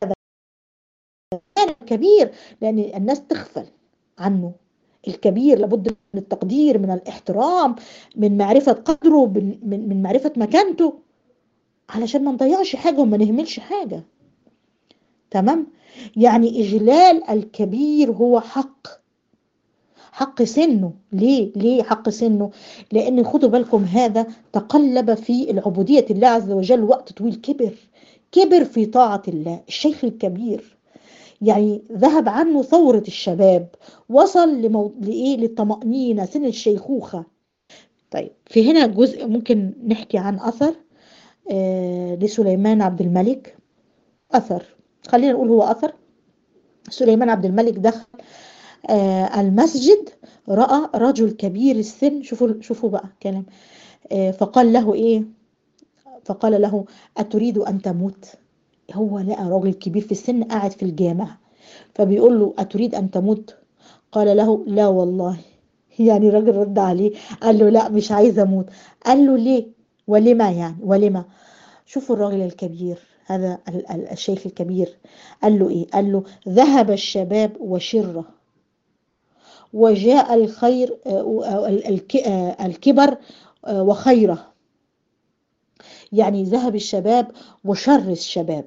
كبير لأن الناس تغفل عنه الكبير لابد من التقدير من الاحترام من معرفة قدره من, من معرفة مكانته علشان ما نضيعش حاجة وما نهملش حاجة تمام يعني إجلال الكبير هو حق حق سنه ليه ليه حق سنه لأن خدوا بالكم هذا تقلب في العبودية الله عز وجل وقت طويل كبر كبر في طاعة الله الشيخ الكبير يعني ذهب عنه ثورة الشباب وصل لمو... لإيه للطمأنينة سن الشيخوخة طيب في هنا جزء ممكن نحكي عن أثر آه لسليمان عبد الملك أثر خلينا نقول هو أثر سليمان عبد الملك دخل آه المسجد رأى رجل كبير السن شوفوا شوفوا بقى كلام آه فقال له إيه فقال له أتريد أن تموت هو لقى راجل كبير في السن قاعد في الجامع فبيقول له أتريد أن تموت قال له لا والله يعني الراجل رد عليه قال له لا مش عايز أموت قال له ليه ولما يعني ولما شوفوا الراجل الكبير هذا الشيخ الكبير قال له إيه قال له ذهب الشباب وشره وجاء الخير الكبر وخيره يعني ذهب الشباب وشر الشباب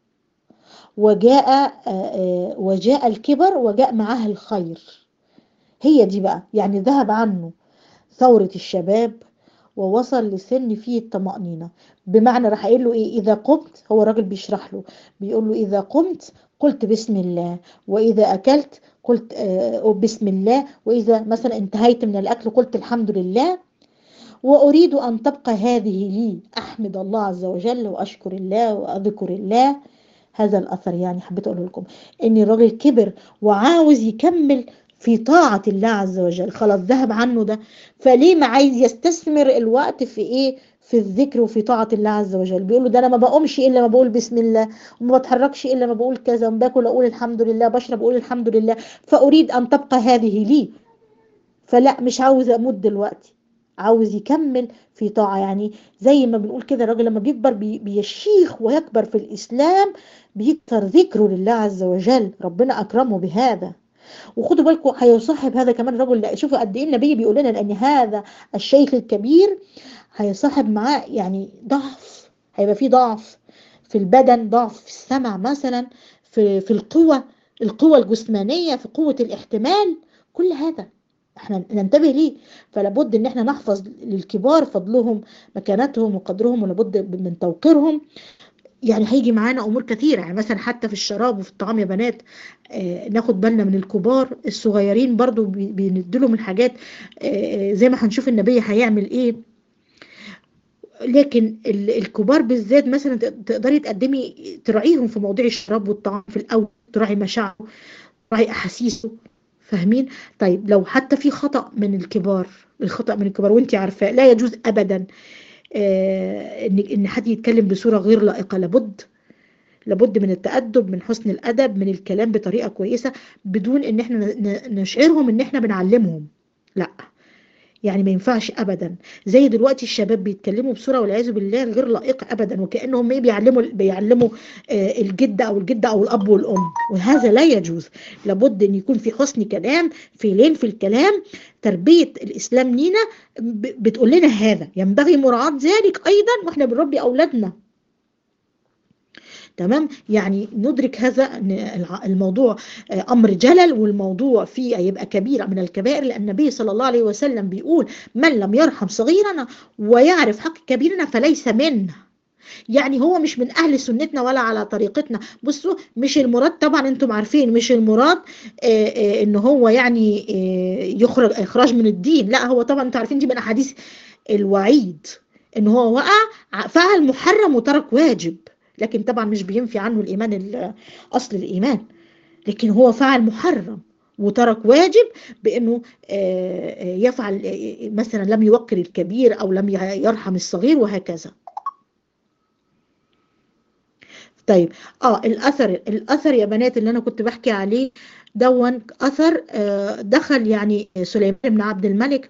وجاء وجاء الكبر وجاء معاه الخير هي دي بقى يعني ذهب عنه ثورة الشباب ووصل لسن فيه الطمأنينة بمعنى راح قايل له ايه اذا قمت هو الراجل بيشرح له بيقول له اذا قمت قلت بسم الله واذا اكلت قلت آه بسم الله واذا مثلا انتهيت من الاكل قلت الحمد لله وأريد أن تبقى هذه لي أحمد الله عز وجل وأشكر الله وأذكر الله هذا الأثر يعني حبيت أقول لكم إن الراجل كبر وعاوز يكمل في طاعة الله عز وجل خلاص ذهب عنه ده فليه ما عايز يستثمر الوقت في إيه في الذكر وفي طاعة الله عز وجل بيقول له ده أنا ما بقومش إلا ما بقول بسم الله وما بتحركش إلا ما بقول كذا وباكل أقول الحمد لله بشرب أقول الحمد لله فأريد أن تبقى هذه لي فلا مش عاوز أموت دلوقتي عاوز يكمل في طاعة يعني زي ما بنقول كده الراجل لما بيكبر بي بيشيخ ويكبر في الإسلام بيكتر ذكره لله عز وجل ربنا أكرمه بهذا وخدوا بالكم هيصاحب هذا كمان رجل شوفوا قد ايه النبي بيقول لنا ان هذا الشيخ الكبير هيصاحب معاه يعني ضعف هيبقى فيه ضعف في البدن ضعف في السمع مثلا في في القوة القوة الجسمانية في قوة الاحتمال كل هذا احنا ننتبه ليه فلابد ان احنا نحفظ للكبار فضلهم مكانتهم وقدرهم ولابد من توقيرهم يعني هيجي معانا امور كثيره يعني مثلا حتى في الشراب وفي الطعام يا بنات آه ناخد بالنا من الكبار الصغيرين برضو بنديلهم الحاجات آه زي ما هنشوف النبي هيعمل ايه لكن الكبار بالذات مثلا تقدري تقدمي تراعيهم في مواضيع الشراب والطعام في الاول تراعي مشاعره تراعي احاسيسه فاهمين طيب لو حتى في خطأ من الكبار الخطأ من الكبار وانت عارفاه لا يجوز ابدا آه ان ان حد يتكلم بصوره غير لائقه لابد لابد من التأدب من حسن الأدب من الكلام بطريقة كويسة بدون ان احنا نشعرهم ان احنا بنعلمهم لا يعني ما ينفعش ابدا زي دلوقتي الشباب بيتكلموا بصوره والعياذ بالله غير لائقه ابدا وكانهم ايه بيعلموا بيعلموا آه الجد او الجده او الاب والام وهذا لا يجوز لابد ان يكون في حسن كلام في لين في الكلام تربيه الاسلام لينا بتقول لنا هذا ينبغي مراعاه ذلك ايضا واحنا بنربي اولادنا تمام يعني ندرك هذا ان الموضوع امر جلل والموضوع فيه يبقى كبيره من الكبائر لان النبي صلى الله عليه وسلم بيقول من لم يرحم صغيرنا ويعرف حق كبيرنا فليس منا يعني هو مش من اهل سنتنا ولا على طريقتنا بصوا مش المراد طبعا انتم عارفين مش المراد آآ آآ ان هو يعني يخرج اخراج من الدين لا هو طبعا انتم عارفين دي من احاديث الوعيد ان هو وقع فعل محرم وترك واجب لكن طبعا مش بينفي عنه الإيمان أصل الإيمان لكن هو فعل محرم وترك واجب بأنه يفعل مثلا لم يوقر الكبير أو لم يرحم الصغير وهكذا طيب اه الاثر الاثر يا بنات اللي انا كنت بحكي عليه دون اثر آه دخل يعني سليمان بن عبد الملك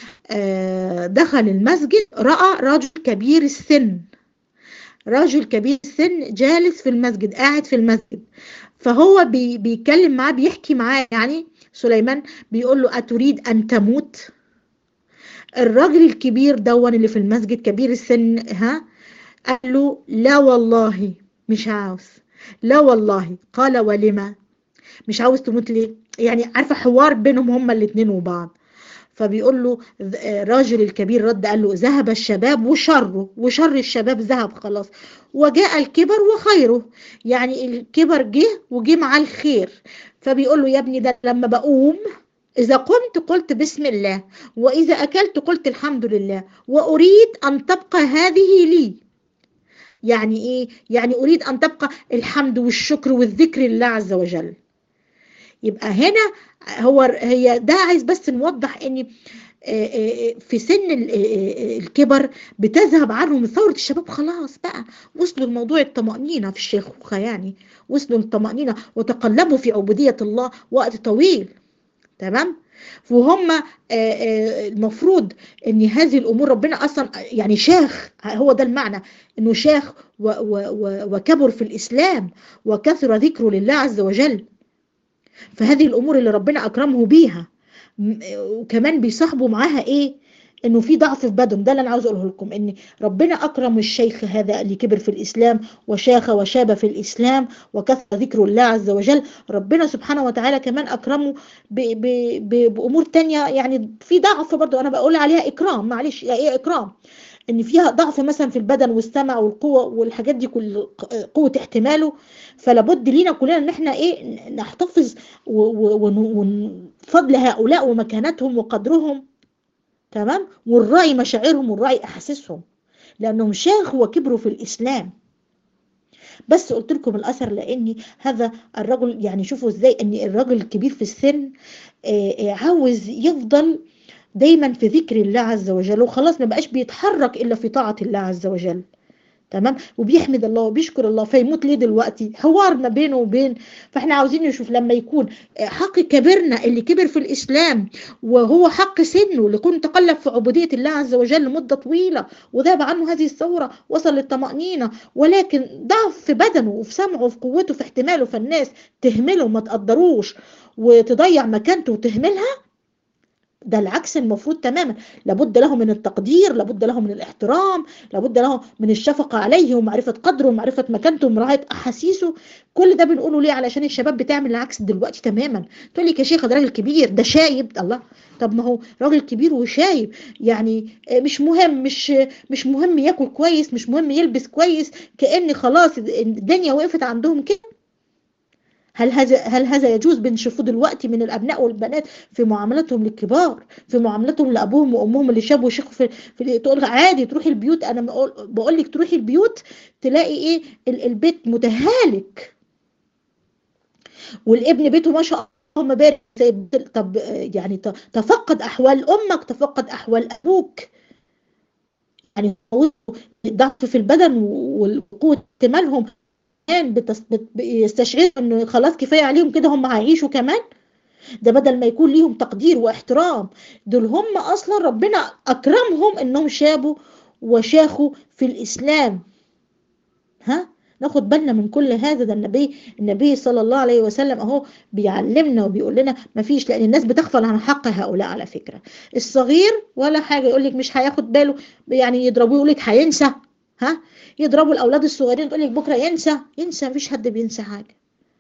آه دخل المسجد راى رجل كبير السن رجل كبير السن جالس في المسجد قاعد في المسجد فهو بي بيتكلم معاه بيحكي معاه يعني سليمان بيقول له أتريد أن تموت الراجل الكبير دون اللي في المسجد كبير السن ها قال له لا والله مش عاوز لا والله قال ولما مش عاوز تموت ليه يعني عارفة حوار بينهم هما الاتنين وبعض فبيقول له الراجل الكبير رد قال له ذهب الشباب وشره وشر الشباب ذهب خلاص وجاء الكبر وخيره يعني الكبر جه وجه معاه الخير فبيقول له يا ابني ده لما بقوم إذا قمت قلت بسم الله وإذا أكلت قلت الحمد لله وأريد أن تبقى هذه لي يعني إيه؟ يعني أريد أن تبقى الحمد والشكر والذكر لله عز وجل يبقى هنا هو هي ده عايز بس نوضح ان في سن الكبر بتذهب عنهم ثورة الشباب خلاص بقى وصلوا لموضوع الطمأنينة في الشيخوخة يعني وصلوا للطمأنينة وتقلبوا في عبودية الله وقت طويل تمام وهم المفروض ان هذه الامور ربنا اصلا يعني شاخ هو ده المعنى انه شاخ وكبر في الاسلام وكثر ذكره لله عز وجل فهذه الامور اللي ربنا اكرمه بيها وكمان بيصاحبوا معاها ايه انه في ضعف في بدن ده اللي انا عاوز اقوله لكم ان ربنا اكرم الشيخ هذا اللي كبر في الاسلام وشاخ وشاب في الاسلام وكثر ذكر الله عز وجل ربنا سبحانه وتعالى كمان اكرمه ب ب ب بامور تانية يعني في ضعف برضه انا بقول عليها اكرام معلش ايه اكرام ان فيها ضعف مثلا في البدن والسمع والقوه والحاجات دي كل قوه احتماله فلابد لينا كلنا ان احنا ايه نحتفظ وفضل هؤلاء ومكانتهم وقدرهم تمام ونراعي مشاعرهم ونراعي احاسيسهم لانهم شاخوا وكبروا في الاسلام بس قلت لكم الاثر لاني هذا الرجل يعني شوفوا ازاي ان الرجل الكبير في السن عاوز يفضل دايما في ذكر الله عز وجل وخلاص ما بقاش بيتحرك الا في طاعه الله عز وجل تمام وبيحمد الله وبيشكر الله فيموت ليه دلوقتي حوار ما بينه وبين فاحنا عاوزين نشوف لما يكون حق كبرنا اللي كبر في الاسلام وهو حق سنه اللي يكون تقلب في عبوديه الله عز وجل لمده طويله وذاب عنه هذه الثوره وصل للطمانينه ولكن ضعف في بدنه وفي سمعه وفي قوته في احتماله فالناس تهمله وما تقدروش وتضيع مكانته وتهملها ده العكس المفروض تماما لابد له من التقدير لابد له من الاحترام لابد له من الشفقة عليه ومعرفة قدره ومعرفة مكانته ومراعاة أحاسيسه كل ده بنقوله ليه علشان الشباب بتعمل العكس دلوقتي تماما تقول لك يا شيخ ده راجل كبير ده شايب الله طب ما هو راجل كبير وشايب يعني مش مهم مش مش مهم ياكل كويس مش مهم يلبس كويس كأن خلاص الدنيا وقفت عندهم كده هل هذا هل هذا يجوز بنشوفه دلوقتي من الابناء والبنات في معاملتهم للكبار في معاملتهم لابوهم وامهم اللي شابوا وشيخوا في, في تقول عادي تروحي البيوت انا بقول لك تروحي البيوت تلاقي ايه البيت متهالك والابن بيته ما شاء الله مبارك طب يعني تفقد احوال امك تفقد احوال ابوك يعني ضعف في البدن وقوه احتمالهم بيستشعروا ان خلاص كفايه عليهم كده هم هيعيشوا كمان ده بدل ما يكون ليهم تقدير واحترام دول هم اصلا ربنا اكرمهم انهم شابوا وشاخوا في الاسلام ها ناخد بالنا من كل هذا ده النبي النبي صلى الله عليه وسلم اهو بيعلمنا وبيقول لنا ما فيش لان الناس بتغفل عن حق هؤلاء على فكره الصغير ولا حاجه يقول لك مش هياخد باله يعني يضربوه يقول لك هينسى ها يضربوا الاولاد الصغيرين تقول لك بكره ينسى ينسى مفيش حد بينسى حاجه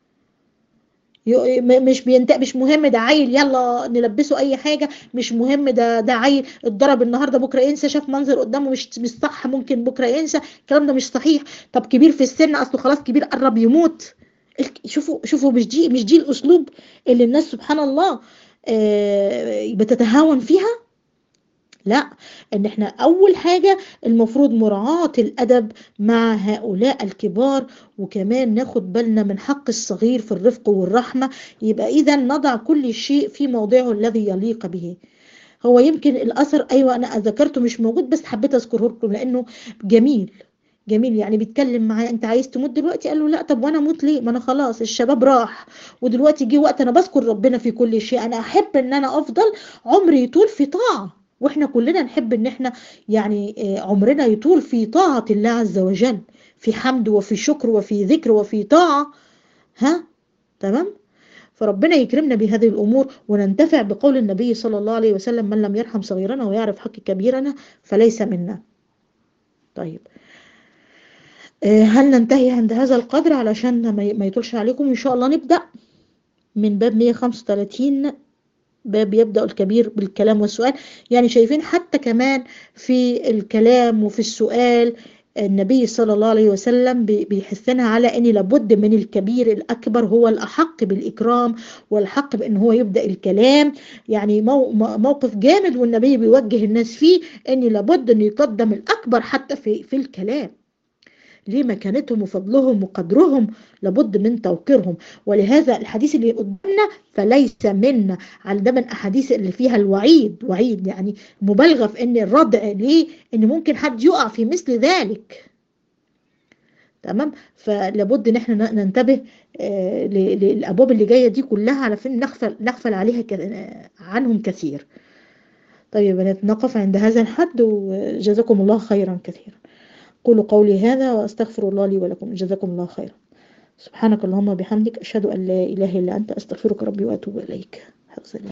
مش بينت... مش مهم ده عيل يلا نلبسه اي حاجه مش مهم ده ده عيل اتضرب النهارده بكره ينسى شاف منظر قدامه مش مش صح ممكن بكره ينسى الكلام ده مش صحيح طب كبير في السن اصله خلاص كبير قرب يموت شوفوا شوفوا مش دي مش دي الاسلوب اللي الناس سبحان الله بتتهاون فيها لا ان احنا اول حاجة المفروض مراعاة الادب مع هؤلاء الكبار وكمان ناخد بالنا من حق الصغير في الرفق والرحمة يبقى اذا نضع كل شيء في موضعه الذي يليق به هو يمكن الاثر ايوه انا ذكرته مش موجود بس حبيت اذكره لكم لانه جميل جميل يعني بيتكلم معايا انت عايز تموت دلوقتي قال له لا طب وانا اموت ليه ما انا خلاص الشباب راح ودلوقتي جه وقت انا بذكر ربنا في كل شيء انا احب ان انا افضل عمري يطول في طاعه واحنا كلنا نحب ان احنا يعني عمرنا يطول في طاعة الله عز وجل في حمد وفي شكر وفي ذكر وفي طاعة ها تمام فربنا يكرمنا بهذه الأمور وننتفع بقول النبي صلى الله عليه وسلم من لم يرحم صغيرنا ويعرف حق كبيرنا فليس منا طيب هل ننتهي عند هذا القدر علشان ما يطولش عليكم إن شاء الله نبدأ من باب 135 باب يبدأ الكبير بالكلام والسؤال يعني شايفين حتى كمان في الكلام وفي السؤال النبي صلى الله عليه وسلم بيحثنا على ان لابد من الكبير الاكبر هو الاحق بالاكرام والحق بان هو يبدا الكلام يعني موقف جامد والنبي بيوجه الناس فيه ان لابد ان يقدم الاكبر حتى في في الكلام ليه مكانتهم وفضلهم وقدرهم لابد من توقيرهم ولهذا الحديث اللي قدامنا فليس منا على ده من احاديث اللي فيها الوعيد وعيد يعني مبالغه في ان الردع ليه ان ممكن حد يقع في مثل ذلك تمام فلابد ان احنا ننتبه آه للابواب اللي جايه دي كلها على فين نغفل نغفل عليها عنهم كثير طيب يا بنات نقف عند هذا الحد وجزاكم الله خيرا كثيرا قولوا قولي هذا واستغفر الله لي ولكم جزاكم الله خيرا سبحانك اللهم وبحمدك اشهد ان لا اله الا انت استغفرك ربي واتوب اليك